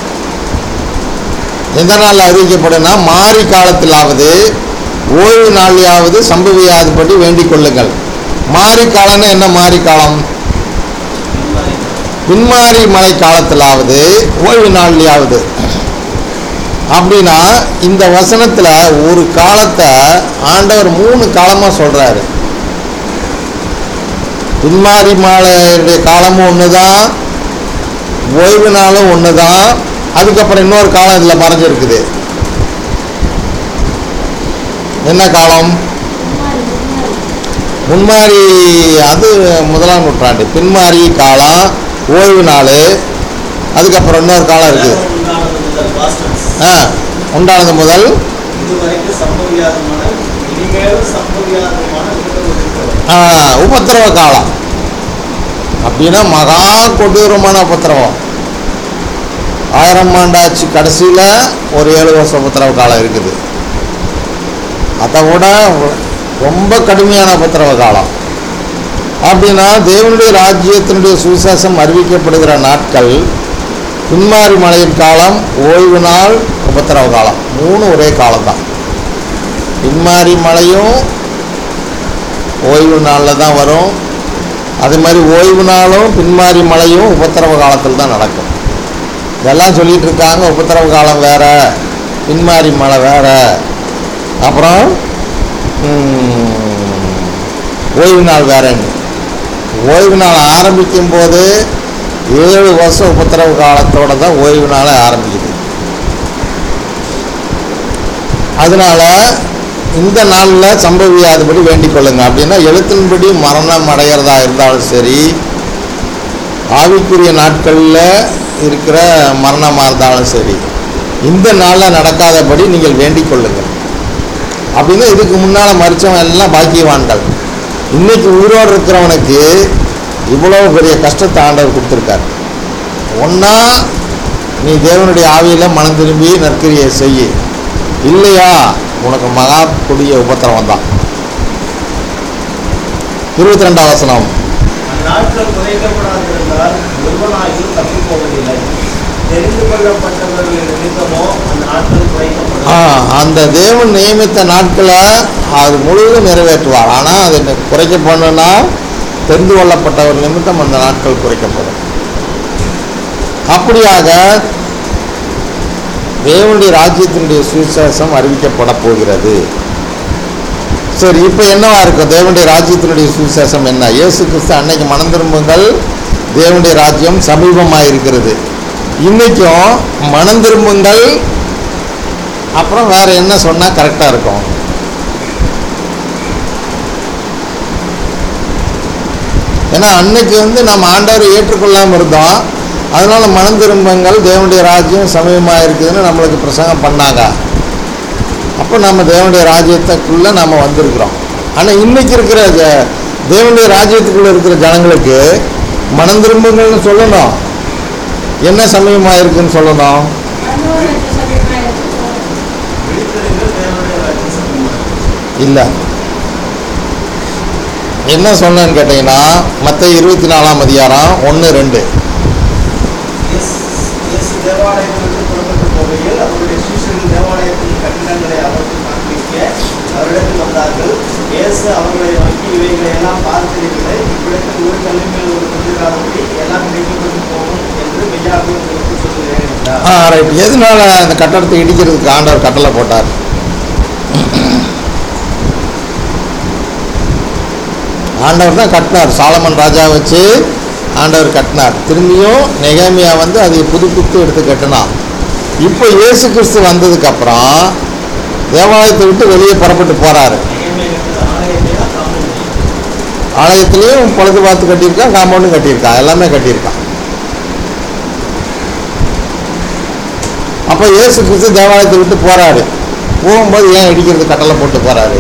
எந்த நாள் அறிவிக்கப்படுனா மாறி காலத்திலாவது ஓய்வு நாளையாவது சம்பவியாதபடி வேண்டிக் கொள்ளுங்கள் மாறி காலம்னா என்ன மாறி காலம் பின்மாறி மழை காலத்திலாவது ஓய்வு நாள்லையாவது அப்படின்னா இந்த வசனத்தில் ஒரு காலத்தை ஆண்டவர் மூணு காலமாக சொல்கிறாரு பின்மாறி மாலையுடைய காலமும் ஒன்று தான் ஓய்வு நாளும் ஒன்று தான் அதுக்கப்புறம் இன்னொரு காலம் இதில் மறைஞ்சிருக்குது என்ன காலம் முன்னாடி முன்னாடி முன்மாறி அது முதலாம் நூற்றாண்டு பின்மாறி காலம் ஓய்வு நாள் அதுக்கப்புறம் இன்னொரு காலம் இருக்குது உலகம் உண்டானது முதல் பாஸ்டர்ஸ் ஆ உண்டானது முதல் இதுவரைக்கும் சம்பவியாதமான இனிமேலும் சம்பவியாதமான மிகுந்த உபத்திரவம் ஆ, உபத்திரவ காலம் அப்படின்னா மகா கொடூரமான உபத்திரவம் ஆயிரம் ஆண்டாச்சு கடைசியில் ஒரு ஏழு வருஷம் உபத்திரவ காலம் இருக்குது அதை விட ரொம்ப கடுமையான உபத்திரவ காலம் அப்படின்னா தேவனுடைய ராஜ்யத்தினுடைய சுவிசேஷம் அறிவிக்கப்படுகிற நாட்கள் பின்மாரி மழையின் காலம் ஓய்வு நாள் உபத்திரவ காலம் மூணு ஒரே காலம்தான் பின்மாரி மழையும் ஓய்வு நாளில் தான் வரும் அதே மாதிரி ஓய்வு நாளும் பின்மாரி மழையும் உபத்திரவ காலத்தில் தான் நடக்கும் இதெல்லாம் சொல்லிட்டு இருக்காங்க உபத்திரவ காலம் வேற பின்மாரி மழை வேற அப்புறம் ம், ஓய்வு நாள் வேறன்னு ஓய்வு நாள் ஆரம்பிக்கும் போது ஏழு வருஷம் உபத்திரவ காலத்தோட தான் ஓய்வு நாளே ஆரம்பிக்குது அதனால இந்த நாளில் சம்பவியாதபடி வேண்டிக் கொள்ளுங்க அப்படின்னா எழுத்தின்படி மரணம் அடைகிறதா இருந்தாலும் சரி ஆவிக்குரிய நாட்களில் இருக்கிற மரணமாக இருந்தாலும் சரி இந்த நாளில் நடக்காதபடி நீங்கள் வேண்டிக் கொள்ளுங்கள் அப்படின்னா இதுக்கு முன்னால் மறிச்சவன் எல்லாம் பாக்கியவான்கள் இன்னைக்கு உயிரோடு இருக்கிறவனுக்கு இவ்வளோ பெரிய கஷ்டத்தை ஆண்டவர் கொடுத்துருக்காரு ஒன்றா நீ தேவனுடைய ஆவியில் மனம் திரும்பி நற்கிரியை செய்யு இல்லையா உனக்கு மகா கொடிய உபத்திரவம் தான் இருபத்தி ரெண்டாம் வசனம் அந்நாட்கள் குறைக்கப்படாதிருந்தால் ஒருவனாகியும் தப்பி போவதில்லை தெரிந்து கொள்ளப்பட்டவர்களின் நிமித்தமோ அந்த நாட்கள் ஆ, குறைக்கப்படும் அந்த தேவன் நியமித்த நாட்களை அது முழுவதும் நிறைவேற்றுவார் ஆனால் அது நி- குறைக்கப்படணும்னா தெரிந்து கொள்ளப்பட்டவர் நிமித்தம் அந்த நாட்கள் குறைக்கப்படும் அப்படியாக தேவனுடைய ராஜ்யத்தினுடைய சுவிசேஷம் அறிவிக்கப்பட போகிறது சரி இப்போ என்னவா இருக்கும் தேவனுடைய ராஜ்யத்தினுடைய சுவிசேஷம் என்ன இயேசு கிறிஸ்து அன்னைக்கு மனம் திரும்புங்கள் தேவனுடைய ராஜ்யம் சமீபமாக இருக்கிறது இன்னைக்கும் மனம் திரும்புங்கள் அப்புறம் வேற என்ன சொன்னால் கரெக்டாக இருக்கும் ஏன்னா அன்னைக்கு வந்து நம்ம ஆண்டவரை ஏற்றுக்கொள்ளாமல் இருந்தோம் அதனால மனம் திரும்பங்கள் தேவனுடைய ராஜ்யம் சமயமாக இருக்குதுன்னு நம்மளுக்கு பிரசங்கம் பண்ணாங்க அப்போ நம்ம தேவனுடைய ராஜ்யத்துக்குள்ளே நம்ம வந்திருக்கிறோம் ஆனால் இன்னைக்கு இருக்கிற ஜ- தேவனுடைய ராஜ்யத்துக்குள்ளே இருக்கிற ஜனங்களுக்கு மனம் திரும்புங்கள்னு சொல்லணும் என்ன சமயமாக இருக்குன்னு சொல்லணும் அனுபவத்தை சமயமாக இருக்கும் விழித்திருங்கள் தேவனுடைய ராஜ்யம் சமீபமாகிறது. இல்லை என்ன சொன்னேன்னு கேட்டிங்கன்னா மற்ற இருபத்தி நாலாம் அதிகாரம் ஒன்று ரெண்டு இயேசு இயேசு தேவாலயத்தை விட்டு புறப்பட்டு போகையில் அவருடைய சீஷர்கள் தேவாலயத்தின் கட்டிடங்களை அவருக்கு காண்பிக்க அவரிடத்தில் வந்தார்கள் இயேசு அவர்களை நோக்கி இவைகளை எல்லாம் பார்க்கிறீர்களே இவ்விடத்தில் ஒரு கல்லின் மேல் ஒரு குதிராதபடி எல்லாம் இடிக்கப்பட்டு போகும் என்று மெய்யாகவே உங்களுக்கு சொல்லுகிறேன் என்றார் ஆ ரைட் எதனால அந்த கட்டடத்தை இடிக்கிறதுக்கு ஆண்டவர் கட்டளை போட்டார் ஆண்டவர் தான் கட்டினார் சாலமன் ராஜா வச்சு ஆண்டவர் கட்டினார் திரும்பியும் நெகேமியா வந்து அதை புதுப்பித்து எடுத்து கட்டினான் இப்போ இயேசு கிறிஸ்து வந்ததுக்கப்புறம் தேவாலயத்தை விட்டு வெளியே புறப்பட்டு போகிறாரு நெகேமியா கட்டின ஆலயத்தையா காமன் ஆலயத்துலேயும் பழுது பார்த்து கட்டியிருக்கான் காம்பவுண்டும் கட்டியிருக்கான் எல்லாமே கட்டியிருக்கான் அப்போ இயேசு கிறிஸ்து தேவாலயத்தை விட்டு போறாரு போகும்போது ஏன் இடிக்கிறது கட்டளை போட்டு போறாரு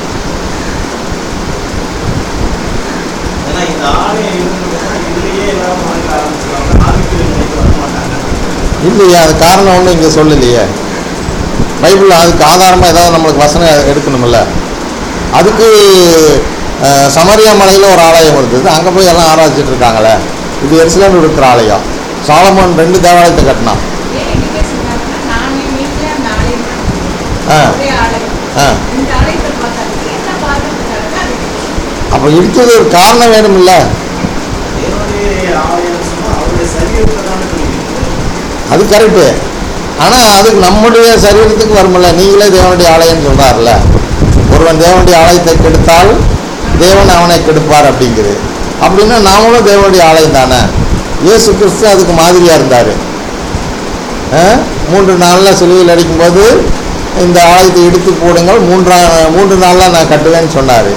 ஏன்னா இந்த ஆலயம் இருந்ததுன்னா இதுலயே எல்லாரும் வாழ்க்கை ஆரம்பிச்சிருவாங்க ஆவிக்குரிய நிலைக்கு வர மாட்டாங்க இல்லையே அது காரணம் ஒன்றும் இங்கே சொல்லலையே பைபிள் அதுக்கு ஆதாரமாக ஏதாவது நம்மளுக்கு வசனம் எடுக்கணும்ல அதுக்கு அஹ், சமரியா மலையில் ஒரு ஆலயம் இருந்தது அங்கே போய் எல்லாம் ஆராய்ச்சிட்டு இருக்காங்களே இது எருசலேமில் இருக்கிற ஆலயம் சாலமோன் ரெண்டு தேவாலயத்தை கட்டினான் ஏன் இடிக்க சொன்னாங்கன்னா, நான் என் வீட்டுல அந்த ஆலயம் ஆ கட்டினேன். ஒரே ஆலயம். ஆ இந்த ஆலயத்தை பார்த்தாங்க. என்ன பார்க்கறதுக்காக அது அப்போ இடிக்கிறது ஒரு காரணம் வேணும்ல தேவனுடைய ஆலயம் சொன்னா அவருடைய சரீரத்தை தானே குறிக்கிறது அது கரெக்டு ஆனால் அதுக்கு நம்முடைய சரீரத்துக்கு வரும்ல நீங்களே தேவனுடைய ஆலயம்னு சொல்கிறாருல ஒருவன் தேவனுடைய ஆலயத்தை கெடுத்தால் தேவன் அவனை கெடுப்பார் அப்படிங்குது அப்படின்னா நாமளும் தேவனுடைய ஆலயம் தானே இயேசு கிறிஸ்து அதுக்கு மாதிரியாக இருந்தார் மூன்று நாளில் சிலுவையில் அடிக்கும்போது இந்த ஆலயத்தை இடித்து போடுங்கள் மூன்றா மூன்று நாளில் நான் கட்டுவேன்னு சொன்னார்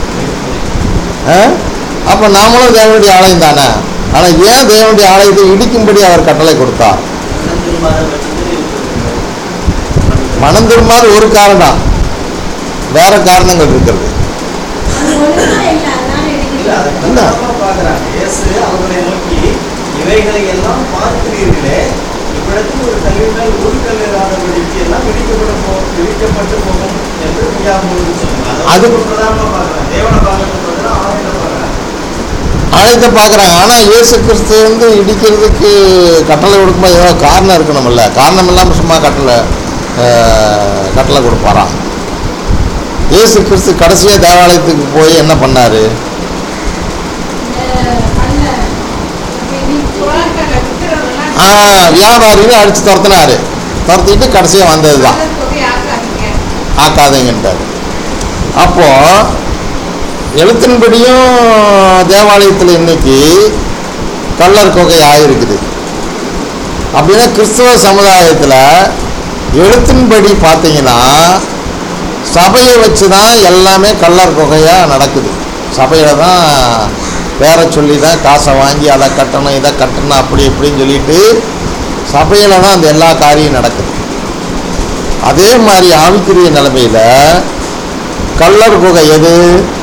அப்போ நாமளும் தேவனுடைய ஆலயம் தானே ஆனால் ஏன் தேவனுடைய ஆலயத்தை இடிக்கும்படி அவர் கட்டளை கொடுத்தார் மனம் திரும்பாத பட்சத்தில் இருக்கிறது மனம் திரும்பாத ஒரு காரணம் வேற காரணங்கள் இருக்கிறது அது ஒழுங்கா இல்லை அதனால இல்ல, அதை இடிக்கிறது இல்ல. பிரதானமா பார்க்கறாங்க. இயேசு அவர்களை நோக்கி இவைகளை எல்லாம் பார்க்கிறீர்களே இவ்விடத்தில் ஒரு கல்லின் மேல் ஒரு கல் இராதபடிக்கு எல்லாம் இடிக்கப்பட போ இடிக்கப்பட்டு போகும் என்று ஐயா உங்களுக்கு சொல்லுங்க அதை அது- வந்து பிரதானமா பார்க்கறாங்க. தேவனை பார்க்கறது பதிலா ஆலயத்தை பார்க்கறாங்க. ஆலயத்தை பார்க்குறாங்க ஆனால் இயேசு கிறிஸ்து வந்து இடிக்கிறதுக்கு கட்டளை கொடுக்கும்போது ஏதோ காரணம் இருக்கணும்ல காரணம் இல்லாமல் சும்மா கட்டளை அஹ், கட்டளை கொடுப்பாராம் இயேசு கிறிஸ்து கடைசியாக தேவாலயத்துக்கு போய் என்ன பண்ணார் இந்த கல்லை இப்ப இன்னைக்கு புறாக்களை விக்கிறதெல்லாம் ஆ, வியாபாரிகளை அடிச்சு துரத்துனாரு துரத்திட்டு கடைசியாக வந்தது தான் கள்ளர் தொகை ஆக்காதீங்க ஆக்காதீங்கன்றார் அப்போ எழுத்தின்படியும் தேவாலயத்தில் இன்னைக்கு கள்ளர் கொகை ஆயிருக்குது அப்படின்னா கிறிஸ்தவ சமுதாயத்தில் எழுத்தின்படி பார்த்தீங்கன்னா சபையை வச்சு தான் எல்லாமே கள்ளர் கொகையாக நடக்குது சபையில் தான் வேற சொல்லி தான் காசை வாங்கி அதை கட்டணும் இதை கட்டணும் அப்படி இப்படின்னு சொல்லிட்டு சபையில் தான் அந்த எல்லா காரியம் நடக்குது அதே மாதிரி ஆவிக்குரிய நிலைமையில கள்ளர் குகை எது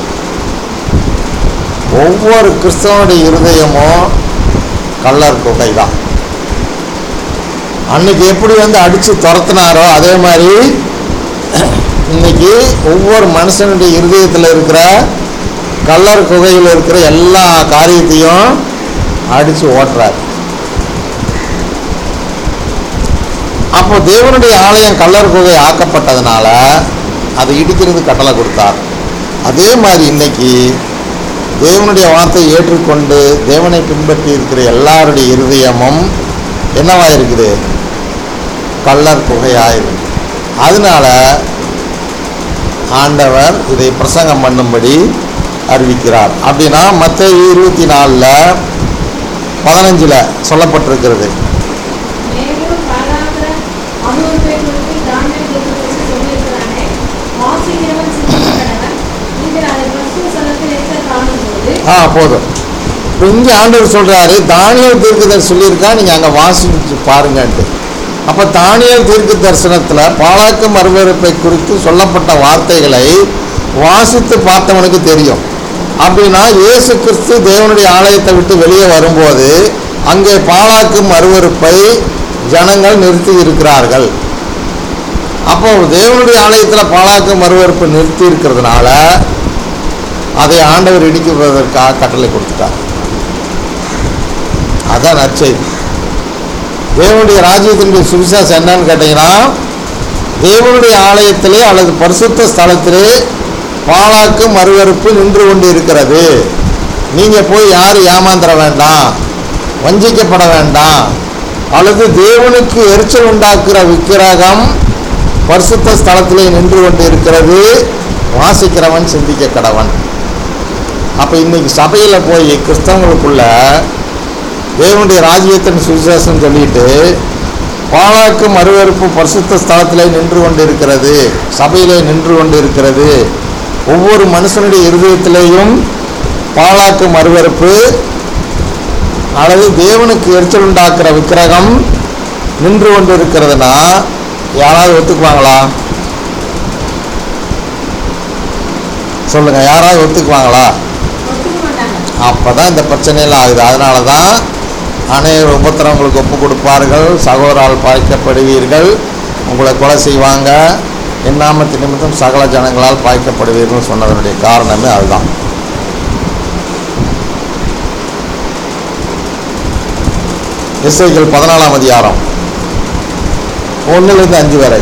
ஒவ்வொரு கிறிஸ்தவனுடைய இருதயமும் கள்ளர் குகை தான் அன்னைக்கு எப்படி வந்து அடிச்சு துரத்துனாரோ அதே மாதிரி இன்னைக்கு ஒவ்வொரு மனுஷனுடைய இருதயத்தில் இருக்கிற கள்ளர் குகையில் இருக்கிற எல்லா காரியத்தையும் அடிச்சு ஓட்டுறாரு அப்போ தேவனுடைய ஆலயம் கல்லர் குகை ஆக்கப்பட்டதுனால அதை இடிக்கிறது கட்டளை கொடுத்தார் அதே மாதிரி இன்னைக்கு தேவனுடைய வார்த்தையை ஏற்றுக்கொண்டு தேவனை பின்பற்றி இருக்கிற எல்லாருடைய இருதயமும் என்னவா இருக்குது கள்ளர் குகையாயிருக்கு அதனால ஆண்டவர் இதை பிரசங்கம் பண்ணும்படி அறிவிக்கிறார் அப்படின்னா மற்ற இருபத்தி நாலில் பதினஞ்சில் சொல்லப்பட்டிருக்கிறது மேலும் பாராத அவனுடைய குறித்து தானியேல் தீர்க்கதரிசி சொல்லியிருக்கிறானே, வாசிக்கிறவன் சிந்திக்கிறவன், நீங்கள் அதை கிறிஸ்துவ சனத்தில் இருக்க காணும்போது, ஆ போதும் இப்போ இங்கே ஆண்டவர் சொல்கிறாரு தானியல் தீர்க்கதர் சொல்லியிருக்கா நீங்கள் அங்கே வாசிச்சு பாருங்கன்ட்டு அப்போ தானியல் தீர்க்க தரிசனத்தில் பாலாக்கு மறுவறுப்பை குறித்து சொல்லப்பட்ட வார்த்தைகளை வாசித்து பார்த்தவனுக்கு தெரியும் அப்படின்னா இயேசு கிறிஸ்து தேவனுடைய ஆலயத்தை விட்டு வெளியே வரும்போது அங்கே பாலாக்கு மறுவறுப்பை ஜனங்கள் நிறுத்தி இருக்கிறார்கள் அப்போ தேவனுடைய ஆலயத்தில் பாலாக்கு மறுவறுப்பு நிறுத்தி இருக்கிறதுனால அதை ஆண்டவர் இடிக்குவதற்காக கட்டளை கொடுத்துட்டார் அதான் நற்செய்தி தேவனுடைய ராஜ்யத்தினுடைய சுவிசேஷம் என்னன்னு கேட்டீங்கன்னா தேவனுடைய ஆலயத்திலே அல்லது பரிசுத்த ஸ்தலத்திலே பாலாக்கு மறுவறுப்பு நின்று கொண்டு இருக்கிறது நீங்கள் போய் யாரும் ஏமாந்துட வேண்டாம் வஞ்சிக்கப்பட வேண்டாம் அல்லது தேவனுக்கு எரிச்சல் உண்டாக்குற விக்கிரகம் பரிசுத்த ஸ்தலத்திலே நின்று கொண்டு இருக்கிறது வாசிக்கிறவன் சிந்திக்க கடவன் அப்போ இன்னைக்கு சபையில் போய் கிறிஸ்தவங்களுக்குள்ள தேவனுடைய ராஜ்யத்தின் சுவிசேஷம் சொல்லிட்டு பாலாக்கு மறுவறுப்பு பரிசுத்த ஸ்தலத்திலே நின்று கொண்டு இருக்கிறது சபையிலே நின்று கொண்டு இருக்கிறது ஒவ்வொரு மனுஷனுடைய இருதயத்திலேயும் பாலாக்கு மறுவறுப்பு அல்லது தேவனுக்கு எரிச்சல் உண்டாக்குற விக்கிரகம் நின்று கொண்டு இருக்கிறதுனா யாராவது ஒத்துக்குவாங்களா சொல்லுங்க யாராவது ஒத்துக்குவாங்களா ஒத்துக்க மாட்டாங்க. அப்போ தான் இந்த பிரச்சனையெல்லாம் ஆகுது அதனால தான் அநேக உபத்திரவங்களுக்கு ஒப்பு கொடுப்பார்கள் சகோதரால் பாய்க்கப்படுவீர்கள் உங்களை கொலை செய்வாங்க என்னாமத்து நிமித்தம் சகல ஜனங்களால் பாய்க்கப்படுவீர்கள் சொன்னதனுடைய காரணமே அதுதான் இசைகள் பதினாலாம் அதிகாரம் ஒன்றிலிருந்து அஞ்சு வரை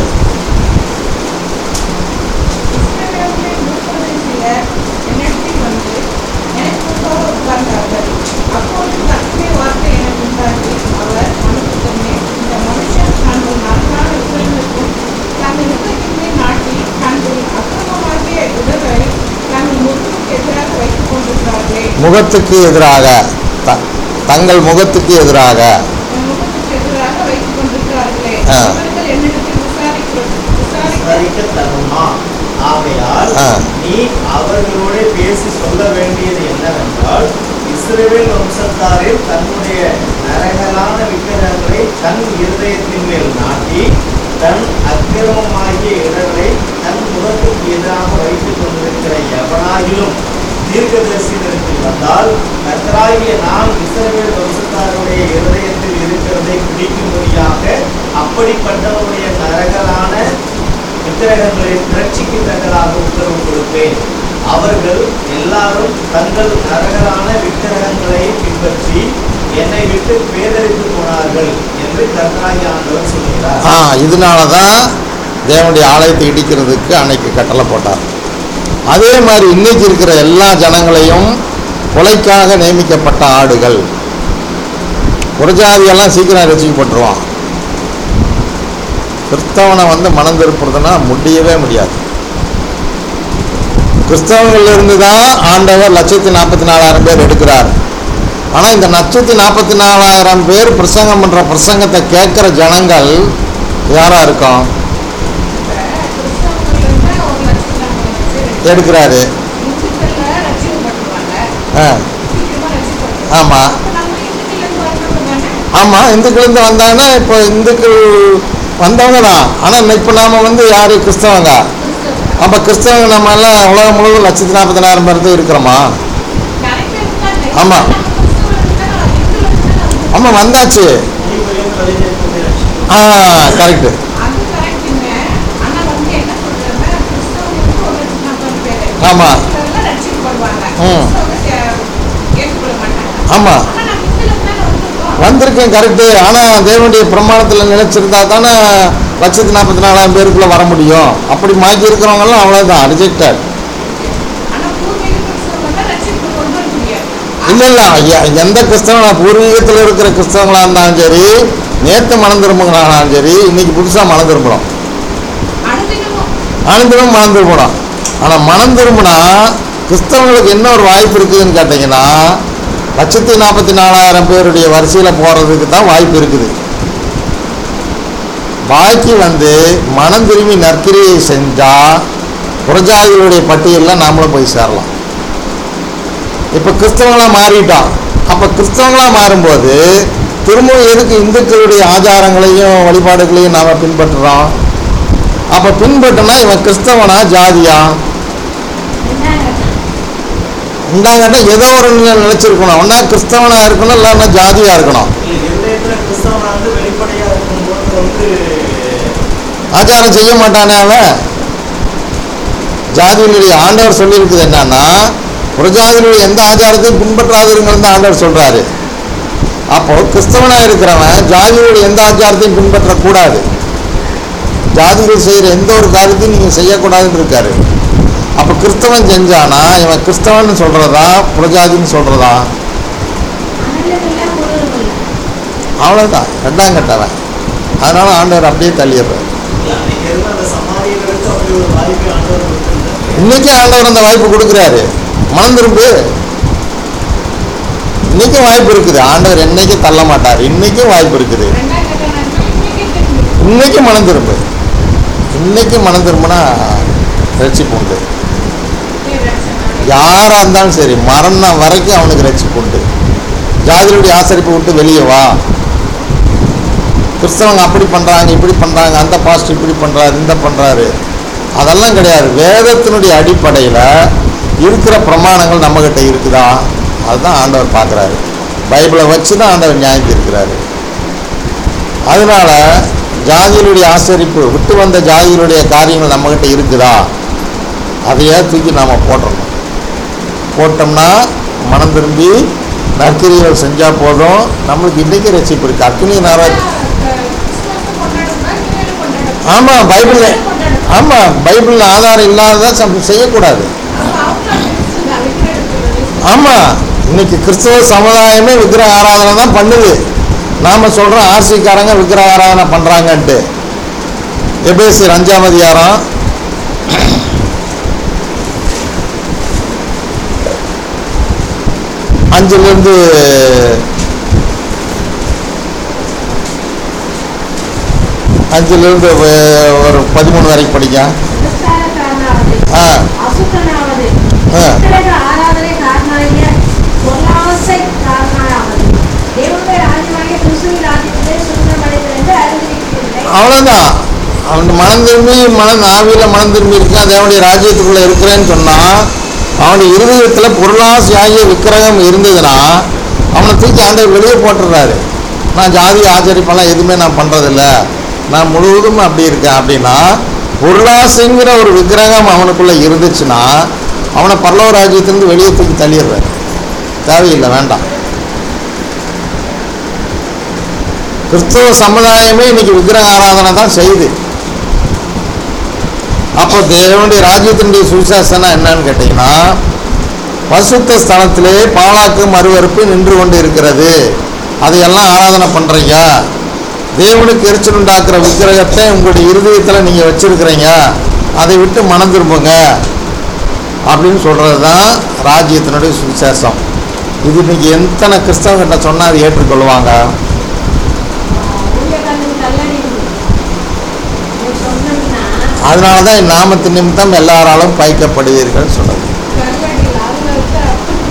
இஸ்ரவேலுடைய மூப்பரில் சிலர் என்னிடத்தில் வந்து, எனக்கு முன்பாக உட்கார்ந்தார்கள். அப்பொழுது கர்த்தருடைய வார்த்தை எனக்கு உண்டாகி, அவர், மனுபுத்திரனே, இந்த மனுஷன் தங்கள் நன்றான விக்கிரகங்களுக்கும் தங்கள் முகத்தின் மேல் நாட்டி, தங்கள் அக்கிரமமாகிய உடலை தங்கள் முகத்துக்கு எதிராக வைத்துக் கொண்டிருக்கிறார்களே. முகத்துக்கு எதிராக த- தங்கள் முகத்துக்கு எதிராக தன் முகத்துக்கு எதிராக வைத்துக் கொண்டிருக்கிறார்களே. ஆ. அவர்கள் என்னிடத்தில் விசாரிக்க விசாரிக்க விசாரிக்க தருமா ஆகையால் ஆ. நீ அவர்களோட பேசி சொல்ல வேண்டியது என்னவென்றால் இஸ்ரவேல் வம்சத்தாரில் தன்னுடைய நரகலான விக்கிரகங்களை தன் இருதயத்தின் மேல் நாட்டி தன் அக்கிரமமாகிய இடங்களை தன் முகத்துக்கு எதிராக வைத்துக் கொண்டிருக்கிற எவனாயிலும் தீர்க்கதரிசியிடத்தில் வந்தால் கர்த்தராகிய நாம் இஸ்ரவேல் வம்சத்தாருடைய இருதயத்தில் இருக்கிறதை பிடிக்கும்படியாக அப்படிப்பட்டவருடைய நரகலான விக்கிரகங்களை திரட்சிக்கத்தக்கதாக உத்தரவு கொடுப்பேன் அவர்கள் எல்லாரும் தங்கள் நரகலான விக்கிரகங்களை பின்பற்றி என்னை விட்டு பேதறித்து போனார்கள் என்று கர்த்தராகி ஆண்டவர் சொல்கிறார் ஆ இதனால தான் தேவனுடைய ஆலயத்தை இடிக்கிறதுக்கு அன்னைக்கு கட்டளை போட்டார் அதே மாதிரி இன்னைக்கு இருக்கிற எல்லா ஜனங்களையும் கொலைக்காக நியமிக்கப்பட்ட ஆடுகள் புறஜாதியெல்லாம் சீக்கிரம் ரசிக்கப்பட்டுருவான் கிறிஸ்தவனை வந்து மனம் திருப்புறதுன்னா முடியவே முடியாது கிறிஸ்தவங்கள்ல இருந்து தான் ஆண்டவர் லட்சத்தி நாற்பத்தி நாலாயிரம் பேர் எடுக்கிறார் ஆனால் இந்த லட்சத்தி நாற்பத்தி நாலாயிரம் பேர் பிரசங்கம் பண்ணுற பிரசங்கத்தை கேட்குற ஜனங்கள் யாராக இருக்கும் கிறிஸ்தவர்கள் இருந்தா ஒரு லட்சத்தி நாற்பது பேர் எடுக்கிறாரு இந்துக்கள்ல ரட்சிக்கப்பட்டுருவாங்க ஆ சீக்கிரமா ரட்சிக்கப்படுவாங்க ஆமாம் அப்ப நம்ம இந்துக்கள் வரணும் தானே ஆமாம் இந்துக்கள்லேருந்து வந்தாங்கன்னா இப்போ இந்துக்கள் வந்தவங்க தான் ஆனால் இப்போ நாம் வந்து யார் கிறிஸ்தவங்க அப்போ கிறிஸ்தவங்க நம்ம எல்லாம் உலகம் முழுவதும் லட்சத்தி நாற்பத்தினாயிரம் பேர் தான் இருக்கிறோமா நிறைய பேர் இருக்காங்க ஆமா. நம்ம கிறிஸ்தவர்கள் இருந்தா இந்துக்கள் இருந்தா ஆமாம் வந்தாச்சு நீங்களும் கலைஞர்களும் ரட்சிக்கப்பட்டு ஆ கரெக்டு அது கரெக்டுங்க ஆனா வந்து என்ன சொல்றாங்க கிறிஸ்தவங்களுக்கு ஒரு லட்சத்தி நாற்பது பேர் ஆமா. இந்துக்கள்ல ரட்சிக்கப்படுவாங்க ம். கிறிஸ்தவங்க சே- ஏற்றுக்கொள்ள மாட்டாங்க ஆமாம் ஆனா நம்ம இந்துக்கள் தானே வந்திருக்கோம் வந்திருக்கேன் கரெக்டு ஆனால் தேவனுடைய பிரமாணத்தில் நினைச்சிருந்தா தானே லட்சத்தி நாற்பத்தி நாலாயிரம் பேருக்குள்ளே வர முடியும் அப்படி மாற்றி இருக்கிறவங்கலாம் அவ்வளோதான் ரிஜெக்டட் ஆனா பூர்வீக கிறிஸ்தவங்க ரட்சிப்பு கொண்டு வர முடியாது இல்லை இல்லை ஐயா எந்த கிறிஸ்தவனா பூர்வீகத்தில் இருக்கிற கிறிஸ்தவங்களாக இருந்தாலும் சரி நேற்று மனம் திரும்புகிறானாலும் சரி இன்னைக்கு புதுசாக மனம் திரும்பணும் அனுதினமும் அனந்தரம் மனம் திரும்பணும் ஆனால் மனம் திரும்பினா கிறிஸ்தவங்களுக்கு என்ன ஒரு வாய்ப்பு இருக்குதுன்னு கேட்டிங்கன்னா லட்சத்தி நாற்பத்தி நாலாயிரம் பேருடைய வரிசையில் போகிறதுக்கு தான் வாய்ப்பு இருக்குது பாக்கி வந்து மனம் திரும்பி நற்கிரியை செஞ்சால் புறஜாதிகளுடைய பட்டியலில் நாமளும் போய் சேரலாம் இப்போ கிறிஸ்தவங்களாக மாறிட்டோம் அப்போ கிறிஸ்தவங்களாக மாறும்போது திரும்பவும் எதுக்கு இந்துக்களுடைய ஆச்சாரங்களையும் வழிபாடுகளையும் நாம் பின்பற்றுறோம் அப்போ பின்பற்றினா இவன் கிறிஸ்தவனா ஜாதியா உண்டாங்கன்னா ஏதோ ஒரு நிலை நிலைச்சிருக்கணும் ஒன்றா கிறிஸ்தவனாக இருக்கணும் இல்லைன்னா ஜாதியாக இருக்கணும் இல்லை இருதயத்துல கிறிஸ்தவனா வந்து வெளிப்படையா இருக்கும்போது வந்து ஆச்சாரம் செய்ய மாட்டானே அவன் ஜாதியினுடைய ஆண்டவர் சொல்லியிருக்குது என்னன்னா புறஜாதியினுடைய எந்த ஆச்சாரத்தையும் பின்பற்றாதீர்கள் தான் ஆண்டவர் சொல்றாரு அப்போ கிறிஸ்தவனாக இருக்கிறவன் ஜாதியினுடைய எந்த ஆச்சாரத்தையும் பின்பற்றக்கூடாது ஜாதிகள் செய்கிற எந்த ஒரு காரியத்தையும் நீங்கள் செய்யக்கூடாதுன்னு இருக்காரு அப்போ கிறிஸ்தவன் செஞ்சானா இவன் கிறிஸ்தவன் சொல்கிறதா புறஜாதின்னு சொல்கிறதா அனலமில்ல பொருளுமில்ல அவ்வளோதான் ரெண்டாம் கட்டவன் அதனால ஆண்டவர் அப்படியே தள்ளிடுறாரு இல்லை, அன்னைக்கு இருந்த அந்த சமாரியர்களுக்கு அப்படி ஒரு வாய்ப்பை ஆண்டவர் கொடுத்திருந்தாரு இன்னைக்கு ஆண்டவர் அந்த வாய்ப்பு கொடுக்குறாரு மனம் திரும்பு இன்னைக்கும் வாய்ப்பு இருக்குது ஆண்டவர் என்னைக்கு தள்ள மாட்டார் இன்னைக்கும் வாய்ப்பு இருக்குது ரெண்டாம் கட்ட நாட்கள் இன்னைக்கு திரும்பி இன்னைக்கு மனம் திரும்பு இன்னைக்கு மனம் திரும்பினா ரட்சிப்பு உண்டு யாராக இருந்தாலும் சரி மரணம் வரைக்கும் அவனுக்கு ரட்சிப்பு உண்டு ஜாதியுடைய ஆசரிப்பு விட்டு வெளியே வா கிறிஸ்தவங்க அப்படி பண்ணுறாங்க இப்படி பண்ணுறாங்க அந்த பாஸ்ட் இப்படி பண்ணுறாரு இந்த பண்ணுறாரு அதெல்லாம் கிடையாது வேதத்தினுடைய அடிப்படையில் இருக்கிற பிரமாணங்கள் நம்மக்கிட்ட இருக்குதா அதுதான் ஆண்டவர் பார்க்குறாரு பைபிளை வச்சு தான் ஆண்டவர் நியாயம் இருக்கிறாரு அதனால ஜாதிகளுடைய ஆசரிப்பு விட்டு வந்த ஜாதிகளுடைய காரியங்கள் நம்மக்கிட்ட இருக்குதா அதையே தூக்கி நாம் போட்டுறணும் போட்டோம்னா மனம் திரும்பி நற்கிரிகள் செஞ்சால் போதும் நம்மளுக்கு இன்றைக்கி ரசிப்பு இருக்குது அக்னி நாராஜ் ஆமாம் பைபிளில் ஆமாம் பைபிளில் ஆதாரம் இல்லாததான் சம் செய்யக்கூடாது ஆமாம் இன்னைக்கு கிறிஸ்தவ சமுதாயமே விக்கிரக ஆராதனை தான் பண்ணுது நாம் சொல்கிறோம் ஆர்சிக்காரங்க விக்கிரக ஆராதனை பண்ணுறாங்கன்ட்டு எபேசி அஞ்சாம் அதிகாரம் அஞ்சுலேருந்து அஞ்சுலேருந்து ஒரு பதிமூணு வரைக்கும் படிக்க விபச்சாரக்காரனாவது, ஆ அசுத்தனாவது, ஆ. விக்கிரக ஆராதனைக்காரனாகிய பொருளாசைக்காரனாவது, தேவனுடைய ராஜ்யமாகிய கிறிஸ்துவின் ராஜ்யத்திலே சுதந்திரமடைவது என்று அறிந்திருக்கிறீர்களே. அவ்வளோதான் அவன் மனம் திரும்பி மனம் ஆவியில் மனம் திரும்பி இருக்கான் தேவனுடைய ராஜ்யத்துக்குள்ளே இருக்கிறேன்னு சொன்னால் அவனுடைய இருதயத்தில் பொருளாசி ஆகிய விக்கிரகம் இருந்ததுன்னா அவனை தூக்கி ஆண்டவர் வெளியே போட்டுடுறாரு நான் ஜாதி ஆச்சரிப்பெல்லாம் எதுவுமே நான் பண்ணுறதில்ல நான் முழுவதும் அப்படி இருக்கேன் அப்படின்னா பொருளாசைங்கிற ஒரு விக்கிரகம் அவனுக்குள்ளே இருந்துச்சுன்னா அவனை பரலோக ராஜ்யத்திலிருந்து வெளியே தூக்கி தள்ளிடுறாரு தேவையில்லை வேண்டாம் கிறிஸ்தவ சமுதாயமே இன்னைக்கு விக்கிரக ஆராதனை தான் செய்யுது அப்போ தேவனுடைய ராஜ்யத்தினுடைய சுவிசேஷனா என்னன்னு கேட்டிங்கன்னா பசுத்த ஸ்தலத்திலே பாலாக்கு மறுவறுப்பு நின்று கொண்டு இருக்கிறது அதையெல்லாம் ஆராதனை பண்ணுறீங்க தேவனுக்கு எரிச்சல் உண்டாக்குற விக்கிரகத்தை உங்களுடைய இருதயத்தில் நீங்கள் வச்சிருக்கிறீங்க அதை விட்டு மனம் திரும்புங்க அப்படின்னு சொல்கிறது தான் ராஜ்யத்தினுடைய சுவிசேஷம் இது இன்னைக்கு எத்தனை கிறிஸ்தவங்கிட்ட சொன்னால் அதை ஏற்றுக்கொள்வாங்க ஊழியக்காரனுக்கு கல்லடி சொன்னோம்னா அதனால தான் என் நாமத்து நிமித்தம் எல்லாராலும் பயிக்கப்படுவீர்கள் சொன்னது கல்லடி அவங்களுக்கு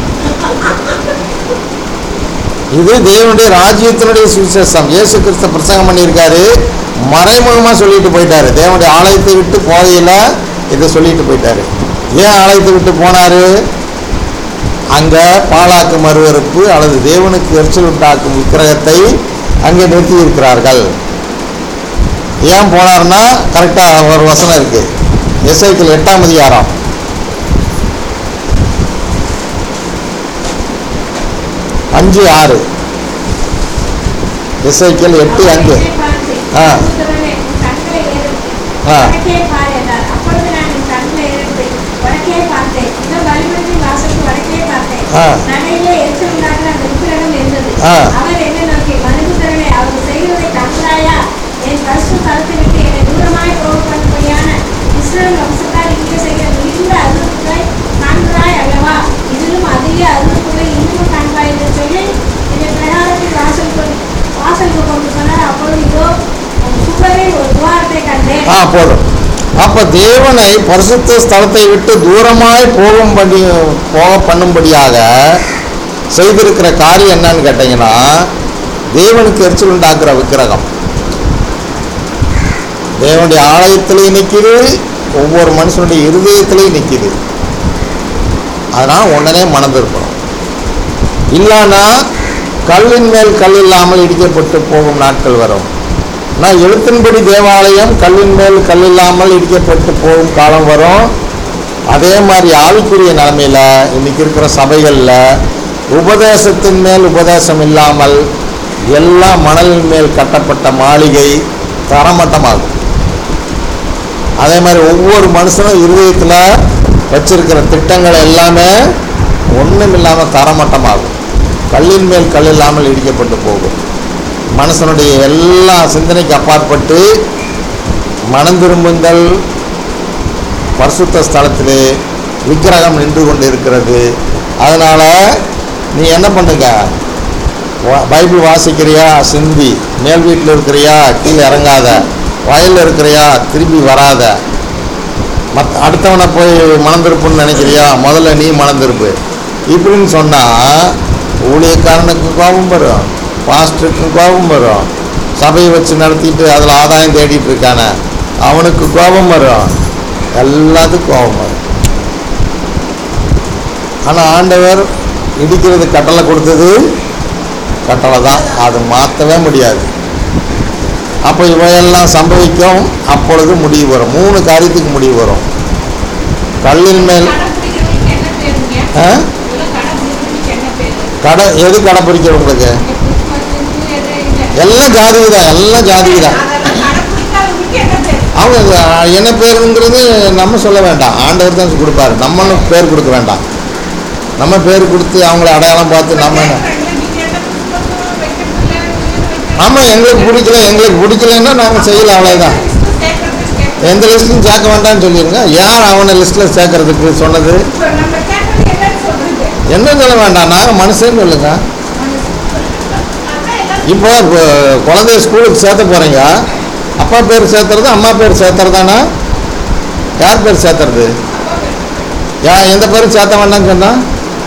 இது தேவனுடைய ராஜ்யத்தினுடைய சுவிசேஷம் இயேசு கிறிஸ்து பிரசங்கம் பண்ணியிருக்காரு மறைமுகமாக சொல்லிட்டு போயிட்டாரு தேவனுடைய ஆலயத்தை விட்டு போகையில் இதை சொல்லிட்டு போயிட்டாரு ஏன் ஆலயத்தை விட்டு போனாரு அங்கே பாலாக்கு மறுவறுப்பு அல்லது தேவனுக்கு எரிச்சல் உண்டாக்கும் விக்கிரகத்தை அங்கே நிறுத்தி இருக்கிறார்கள் ஏன் போனார்னா கரெக்டாக ஒரு வசனம் இருக்கு எஸ்ஐக்கில் எட்டாம் அதிகாரம் அஞ்சு ஆறு எஸ்ஐக்கியல் எட்டு அஞ்சு ஆ. கண்களை ஏறெடுத்து ஆ. வடக்கே பார் என்றார் அப்பொழுது நான் என் கண்களை ஏறெடுத்து வடக்கே பார்த்தேன் இந்த பலிபீடத்தின் வாசலுக்கு வடக்கே பார்த்தேன் ஆ. நடையிலே எரிச்சல் உண்டாக்குற அந்த விக்கிரகம் இருந்தது ஆ. அவர் என்ன நோக்கி மனுபுத்திரனே அவர் செய்வதை கண்டாயா என் பரிசு தளத்தை விட்டு என்னை தூரமாய் போக பண்ணும்படியான இஸ்ரேல் வம்சத்தார் இங்கே செய்கிற மிகுந்த அருவத்தை காண்கிறாய் அல்லவா இதிலும் அதிக அருவத்துகளை இன்னும் காண்பாய் என்று சொல்லி என்னை பிரகாரத்தின் வாசல் கொண்டு வாசலுக்கு கொண்டு சொன்னார் அப்பொழுது இதோ சுவரில் ஒரு துவாரத்தை கண்டேன் ஆ போதும் அப்போ தேவனை பரிசுத்த ஸ்தலத்தை விட்டு தூரமாய் போகும்படி போக பண்ணும்படியாக செய்திருக்கிற காரியம் என்னன்னு கேட்டிங்கன்னா தேவனுக்கு எரிச்சல் உண்டாக்குற விக்கிரகம் தேவனுடைய ஆலயத்திலையும் நிற்கிது ஒவ்வொரு மனுஷனுடைய இருதயத்திலையும் நிற்கிது அதனால் உடனே மணந்திருக்கணும் இல்லைன்னா கல்லின் மேல் கல் இல்லாமல் இடிக்கப்பட்டு போகும் நாட்கள் வரும் நான் எழுத்தின்படி தேவாலயம் கல்லின் மேல் கல் இல்லாமல் இடிக்கப்பட்டு போகும் காலம் வரும் அதே மாதிரி ஆவிக்குரிய நிலைமையில் இன்னைக்கு இருக்கிற சபைகளில் உபதேசத்தின் மேல் உபதேசம் இல்லாமல் எல்லா மணலின் மேல் கட்டப்பட்ட மாளிகை தரமட்டமாகும் அதே மாதிரி ஒவ்வொரு மனுஷனும் இருதயத்தில் வச்சிருக்கிற திட்டங்கள் எல்லாமே ஒன்றும் இல்லாமல் தரமட்டமாகும் கல்லின் மேல் கல் இல்லாமல் இடிக்கப்பட்டு போகும் மனுஷனுடைய எல்லா சிந்தனைக்கு அப்பாற்பட்டு மனம் திரும்புங்கள் பரிசுத்த ஸ்தலத்திலே விக்கிரகம் நின்று கொண்டு இருக்கிறது அதனால் நீ என்ன பண்ணுங்க வா- பைபிள் வாசிக்கிறியா சிந்தி மேல் வீட்டில் இருக்கிறியா கீழே இறங்காத வயலில் இருக்கிறியா திரும்பி வராத மத் அடுத்தவனை போய் மணந்திருப்புன்னு நினைக்கிறியா முதல்ல நீ மணந்திருப்பு இப்படின்னு சொன்னால் ஊழியக்காரனுக்கு கோபம் வரும் பாஸ்டருக்கும் கோபம் வரும் சபையை வச்சு நடத்திட்டு அதில் ஆதாயம் தேடிட்டு இருக்கானே அவனுக்கு கோபம் வரும் எல்லாத்துக்கும் கோபம் வரும் ஆனால் ஆண்டவர் இடிக்கிறது கட்டளை கொடுத்தது கட்டளை தான் அது மாற்றவே முடியாது அப்போ இவையெல்லாம் சம்பவிக்கும் அப்பொழுது முடிவு வரும் மூணு காரியத்துக்கு முடிவு வரும் கல்லின் மேல் கடைப்பிடிக்கிறவங்களுக்கு என்ன பேருங்க ஆ? இதெல்லாம் கடைப்பிடிக்கிறவங்களுக்கு என்ன பேரு கடை எது கடைப்பிடிக்கிறவங்களுக்கு கிறிஸ்துமஸ் இந்து எது இல்லை எல்லாம் ஜாதிக்கு தான் எல்லாம் ஜாதிக்கு தான் அதெல்லாம் கடைப்பிடிக்காதவங்களுக்கு என்ன பேரு அவங்க அஹ், என்ன பேருங்கிறது நம்ம சொல்ல வேண்டாம் ஆண்டவர் தான் கொடுப்பாரு நம்மளும் பேர் கொடுக்க வேண்டாம் நம்ம பேர் கொடுத்து அவங்கள அடையாளம் பார்த்து நம்ம என்ன நீங்க என்ன கிறிஸ்துமஸ் வைக்கிறது இல்ல, இது வைக்கிறது ஆமாம் எங்களுக்கு பிடிக்கல எங்களுக்கு பிடிக்கலன்னா நாங்கள் செய்யல அவ்வளோதான் கிறிஸ்து சேர்க்கறது சேர்க்கறது. எந்த லிஸ்ட்லையும் சேர்க்க வேண்டாம்னு சொல்லிடுங்க யார் அவனை லிஸ்ட்டில் சேர்க்கறதுக்கு சொன்னது இப்ப நம்ம கேட்டது என்னன்னு சொல்றது என்ன சொல்ல வேண்டாம் நாங்கள் மனுஷன்னு சொல்லுங்க அதான் எல்லாம் இப்போ இப்போ குழந்தைய ஸ்கூலுக்கு சேர்த்த போகிறீங்க அப்பா பேர் சேர்த்துறது அம்மா பேர் சேர்த்துறதானா யார் பேர் சேர்த்துறது யா எந்த பேரும் சேர்த்த வேண்டாம்னு சொன்னால்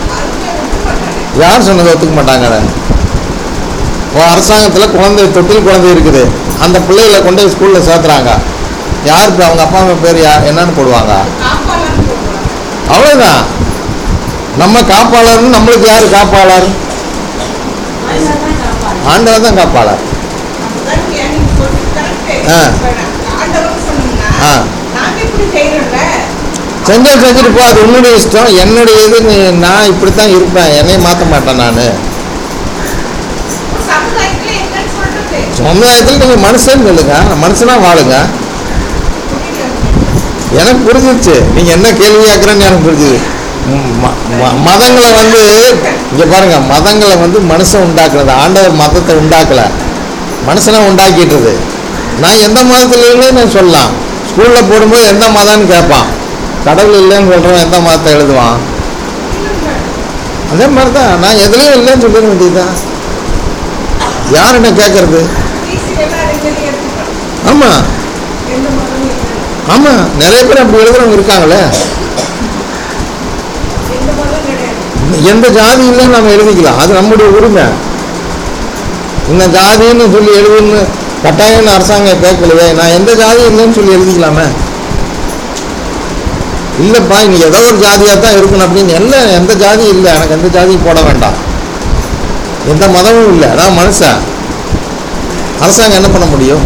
யார் சொன்னதை ஒத்துக்க மாட்டாங்க இப்போ அரசாங்கத்தில் குழந்தை தொட்டில் குழந்தை இருக்குது அந்த பிள்ளைகளை கொண்டு போய் ஸ்கூலில் சேர்த்துறாங்க யார் இப்போ அவங்க அப்பா அம்மா பேர் யா என்னன்னு போடுவாங்க காப்பாளர்னு சொல்றாங்க. அவ்வளோதான் நம்ம காப்பாளர்னு நம்மளுக்கு யார் காப்பாளர் ஆண்டவர் தான் காப்பார் ஆண்டவர் தான் காப்பாளர் அதுதான் நீங்க நீங்க சொல்றது correct. ஆ. இப்ப நான் ஆண்டவர்னு சொன்னோம்னா, ஆ. நாங்க இப்படி செய்யறோம்ல, செஞ்சா செஞ்சுட்டு போ அது உன்னுடைய இஷ்டம் என்னுடைய இது நீ- நான் இப்படித்தான் இருப்பேன் என்னைய மாற்ற மாட்டேன் நான் இப்ப சமுதாயத்துல என்னன்னு சொல்றது? சமுதாயத்தில் நீங்கள் மனுஷன் சொல்லுங்க மனுஷனா வாழுங்க புரியல. எனக்கு புரிஞ்சிருச்சு நீங்கள் என்ன கேள்வி கேட்குறேன்னு எனக்கு புரிஞ்சுது ம- ம- மதங்களை வந்து இங்கே பாருங்க மதங்களை வந்து மனுஷன் உண்டாக்குறது ஆண்டவர் மதத்தை உண்டாக்கல மனுஷனை உண்டாக்கிட்டுது நான் எந்த மதத்தில் இல்லைன்னு நான் சொல்லலாம் ஸ்கூலில் போடும்போது எந்த மதம்னு கேட்பான் கடவுள் இல்லைன்னு சொல்கிறவன் எந்த மதத்தை எழுதுவான் அதே மாதிரி தான் நான் எதுலேயும் இல்லைன்னு சொல்லிட வேண்டியதுதான் யார் என்ன கேட்கறது ஈஸியெல்லாம் ரெண்டுலையும் எடுத்துக்கலாம் ஆமாம் எந்த மதமும் இல்லை ஆமாம் நிறைய பேர் அப்படி எழுதுறவங்க இருக்காங்களே எந்த மதம் கிடையாது எந்த ஜாதி இல்லைன்னு நம்ம எழுதிக்கலாம் அது நம்முடைய உரிமை இந்த ஜாதின்னு சொல்லி எழுதுன்னு கட்டாயம்னு அரசாங்கம் கேட்கலையே நான் எந்த ஜாதி இல்லைன்னு சொல்லி எழுதிக்கலாமே இல்லைப்பா இன்னைக்கு ஏதோ ஒரு ஜாதியாக தான் இருக்கணும் அப்படின்னு இல்லை எந்த ஜாதி இல்லை எனக்கு எந்த ஜாதியும் போட வேண்டாம் எந்த மதமும் இல்லை அதான் மனுஷன் அரசாங்கம் என்ன பண்ண முடியும்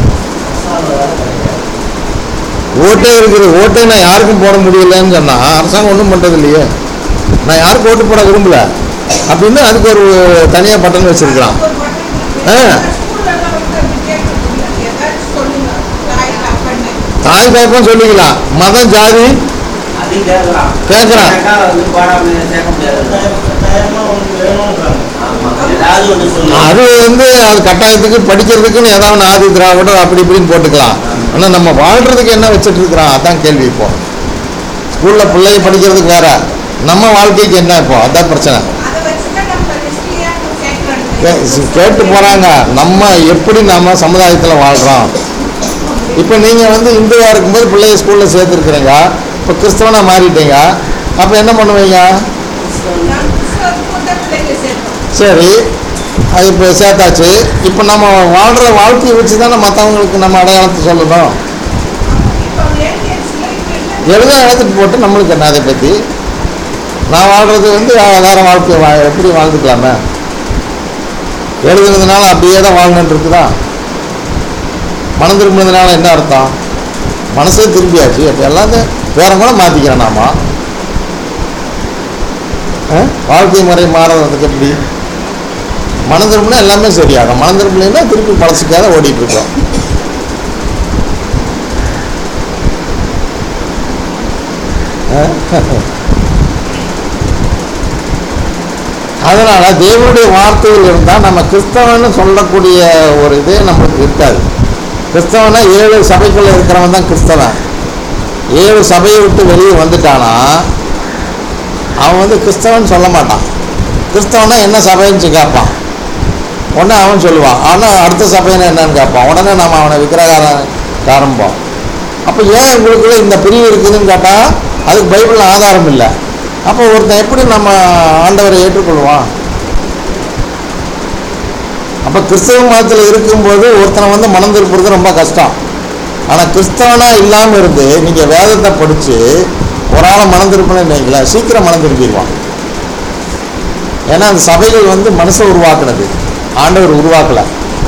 ஓட்டே இருக்குது ஓட்டே நான் யாருக்கும் போட முடியலன்னு சொன்னா அரசாங்கம் ஒன்றும் பண்ணுறது இல்லையே நான் யாருக்கும் ஓட்டு போட விரும்பல அப்படின்னு அதுக்கு ஒரு தனியாக பட்டன் வச்சிருக்கிறான் ஒரு பட்டன் இருக்கு. ஆ. ஸ்கூல்லலாம் வந்து அப்படி கேட்கறது இல்லை. ஏதாச்சும் சொல்லுங்க தாய் தப்பன்னு தாய் தகப்பன் சொல்லிக்கலாம் மதம் ஜாதி அதையும் கேட்கலாம் கேட்கறான். கேட்டா வந்து போடாம சேர்க்க முடியாது கட்டாயம் கட்டாயமா உனக்கு வேணும்ன்றாங்க ஆமா ஏதாவது ஒன்று சொல்லு அது வந்து அது கட்டாயத்துக்கு படிக்கிறதுக்குன்னு ஏதாவது ஒன்று ஆதி திராவிடம் அப்படி இப்படின்னு போட்டுக்கலாம் ஆனால் நம்ம வாழ்கிறதுக்கு என்ன வச்சுட்டு இருக்கிறோம் அதான் கேள்வி இப்போ ஸ்கூலில் பிள்ளைங்க படிக்கிறதுக்கு வேற நம்ம வாழ்க்கைக்கு என்ன இப்போ அதான் பிரச்சனை அதை வச்சுதான் நம்ம ஹிஸ்டரியா கே- கேட்கறது கேட்டு போகிறாங்க நம்ம எப்படி நம்ம சமுதாயத்தில் வாழ்கிறோம் இப்போ நீங்கள் வந்து இந்துவாக இருக்கும்போது பிள்ளைய ஸ்கூலில் சேர்த்துருக்குறீங்க இப்போ கிறிஸ்தவனாக மாறிட்டீங்க அப்போ என்ன பண்ணுவீங்க நான் கிறிஸ்தவத்துக்கு தான் பிள்ளைங்க சேர்த்தோம் சரி அது இப்போ சேர்த்தாச்சு இப்போ நம்ம வாழ்கிற வாழ்க்கையை வச்சு தானே மற்றவங்களுக்கு நம்ம அடையாளத்தை சொல்லணும் இப்போ ஏடிஎம்ஸ்ல இப்போ என்ன எழுத எழுத்துட்டு போட்டு நம்மளுக்கு என்ன அதை பற்றி நான் வாழ்கிறது வந்து வேறு வாழ்க்கை வா எப்படி வாழ்ந்துக்கலாமே எழுதுனதுனால அப்படியே தான் வாழணுன்னு இருக்குதா மனம் திரும்பினதுனால என்ன அர்த்தம் மனசே திரும்பியாச்சு அப்போ எல்லாத்தையும் வேற கூட மாற்றிக்கிறேன் நாம ஆ? வாழ்க்கை முறை மாறுறதுக்கு எப்படி மனம் திரும்பினா எல்லாமே சரியாகும் மனம் திரும்பலைன்னா திருப்பி பழசுக்காக ஓடிட்டு இருக்கோம் ஆ? அதனால தேவனுடைய வார்த்தைகள் இருந்தால் நம்ம கிறிஸ்தவன்னு சொல்லக்கூடிய ஒரு இதே நமக்கு இருக்காது கிறிஸ்தவனா ஏழு சபைக்குள்ள இருக்கிறவன் தான் கிறிஸ்தவன் ஏழு சபையை விட்டு வெளியே வந்துட்டானா அவன் வந்து கிறிஸ்தவன் சொல்ல மாட்டான் கிறிஸ்தவனா என்ன சபைன்னு கேட்பான் உடனே அவன் சொல்லுவான் ஆனால் அடுத்த சபைன்னு என்னன்னு கேட்பான் உடனே நம்ம அவனை விக்கிரகாரம் ஆரம்பம் அப்போ ஏன் உங்களுக்குள்ள இந்த பிரிவு இருக்குதுன்னு கேட்டால் அதுக்கு பைபிளில் ஆதாரம் இல்லை அப்போ ஒருத்தன் எப்படி நம்ம ஆண்டவரை ஏற்றுக்கொள்வான் அப்போ கிறிஸ்தவ மதத்தில் இருக்கும்போது ஒருத்தனை வந்து மனம் திருப்புறது ரொம்ப கஷ்டம் ஆனால் கிறிஸ்தவனாக இல்லாமல் இருந்து நீங்கள் வேதத்தை படித்து ஒரு ஆளை மனம் திருப்பினு வைங்களேன் சீக்கிரம் மனம் திருப்பிடுவான் ஏன்னா அந்த சபைகள் வந்து மனுஷன் உருவாக்குனது ஆண்டவர் உருவாக்கலை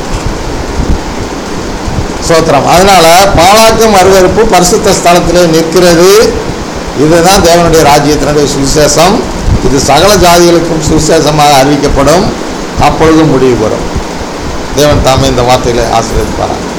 சோத்திரம் அதனால பாலாக்கும் அருவருப்பு பரிசுத்த ஸ்தலத்திலே நிற்கிறது இதுதான் தேவனுடைய ராஜ்யத்தினுடைய சுவிசேஷம் இது சகல ஜாதிகளுக்கும் சுவிசேஷமாக அறிவிக்கப்படும் அப்பொழுது முடிவு வரும் தேவன் தாமே இந்த வார்த்தைகளை ஆசீர்வதிப்பாரான்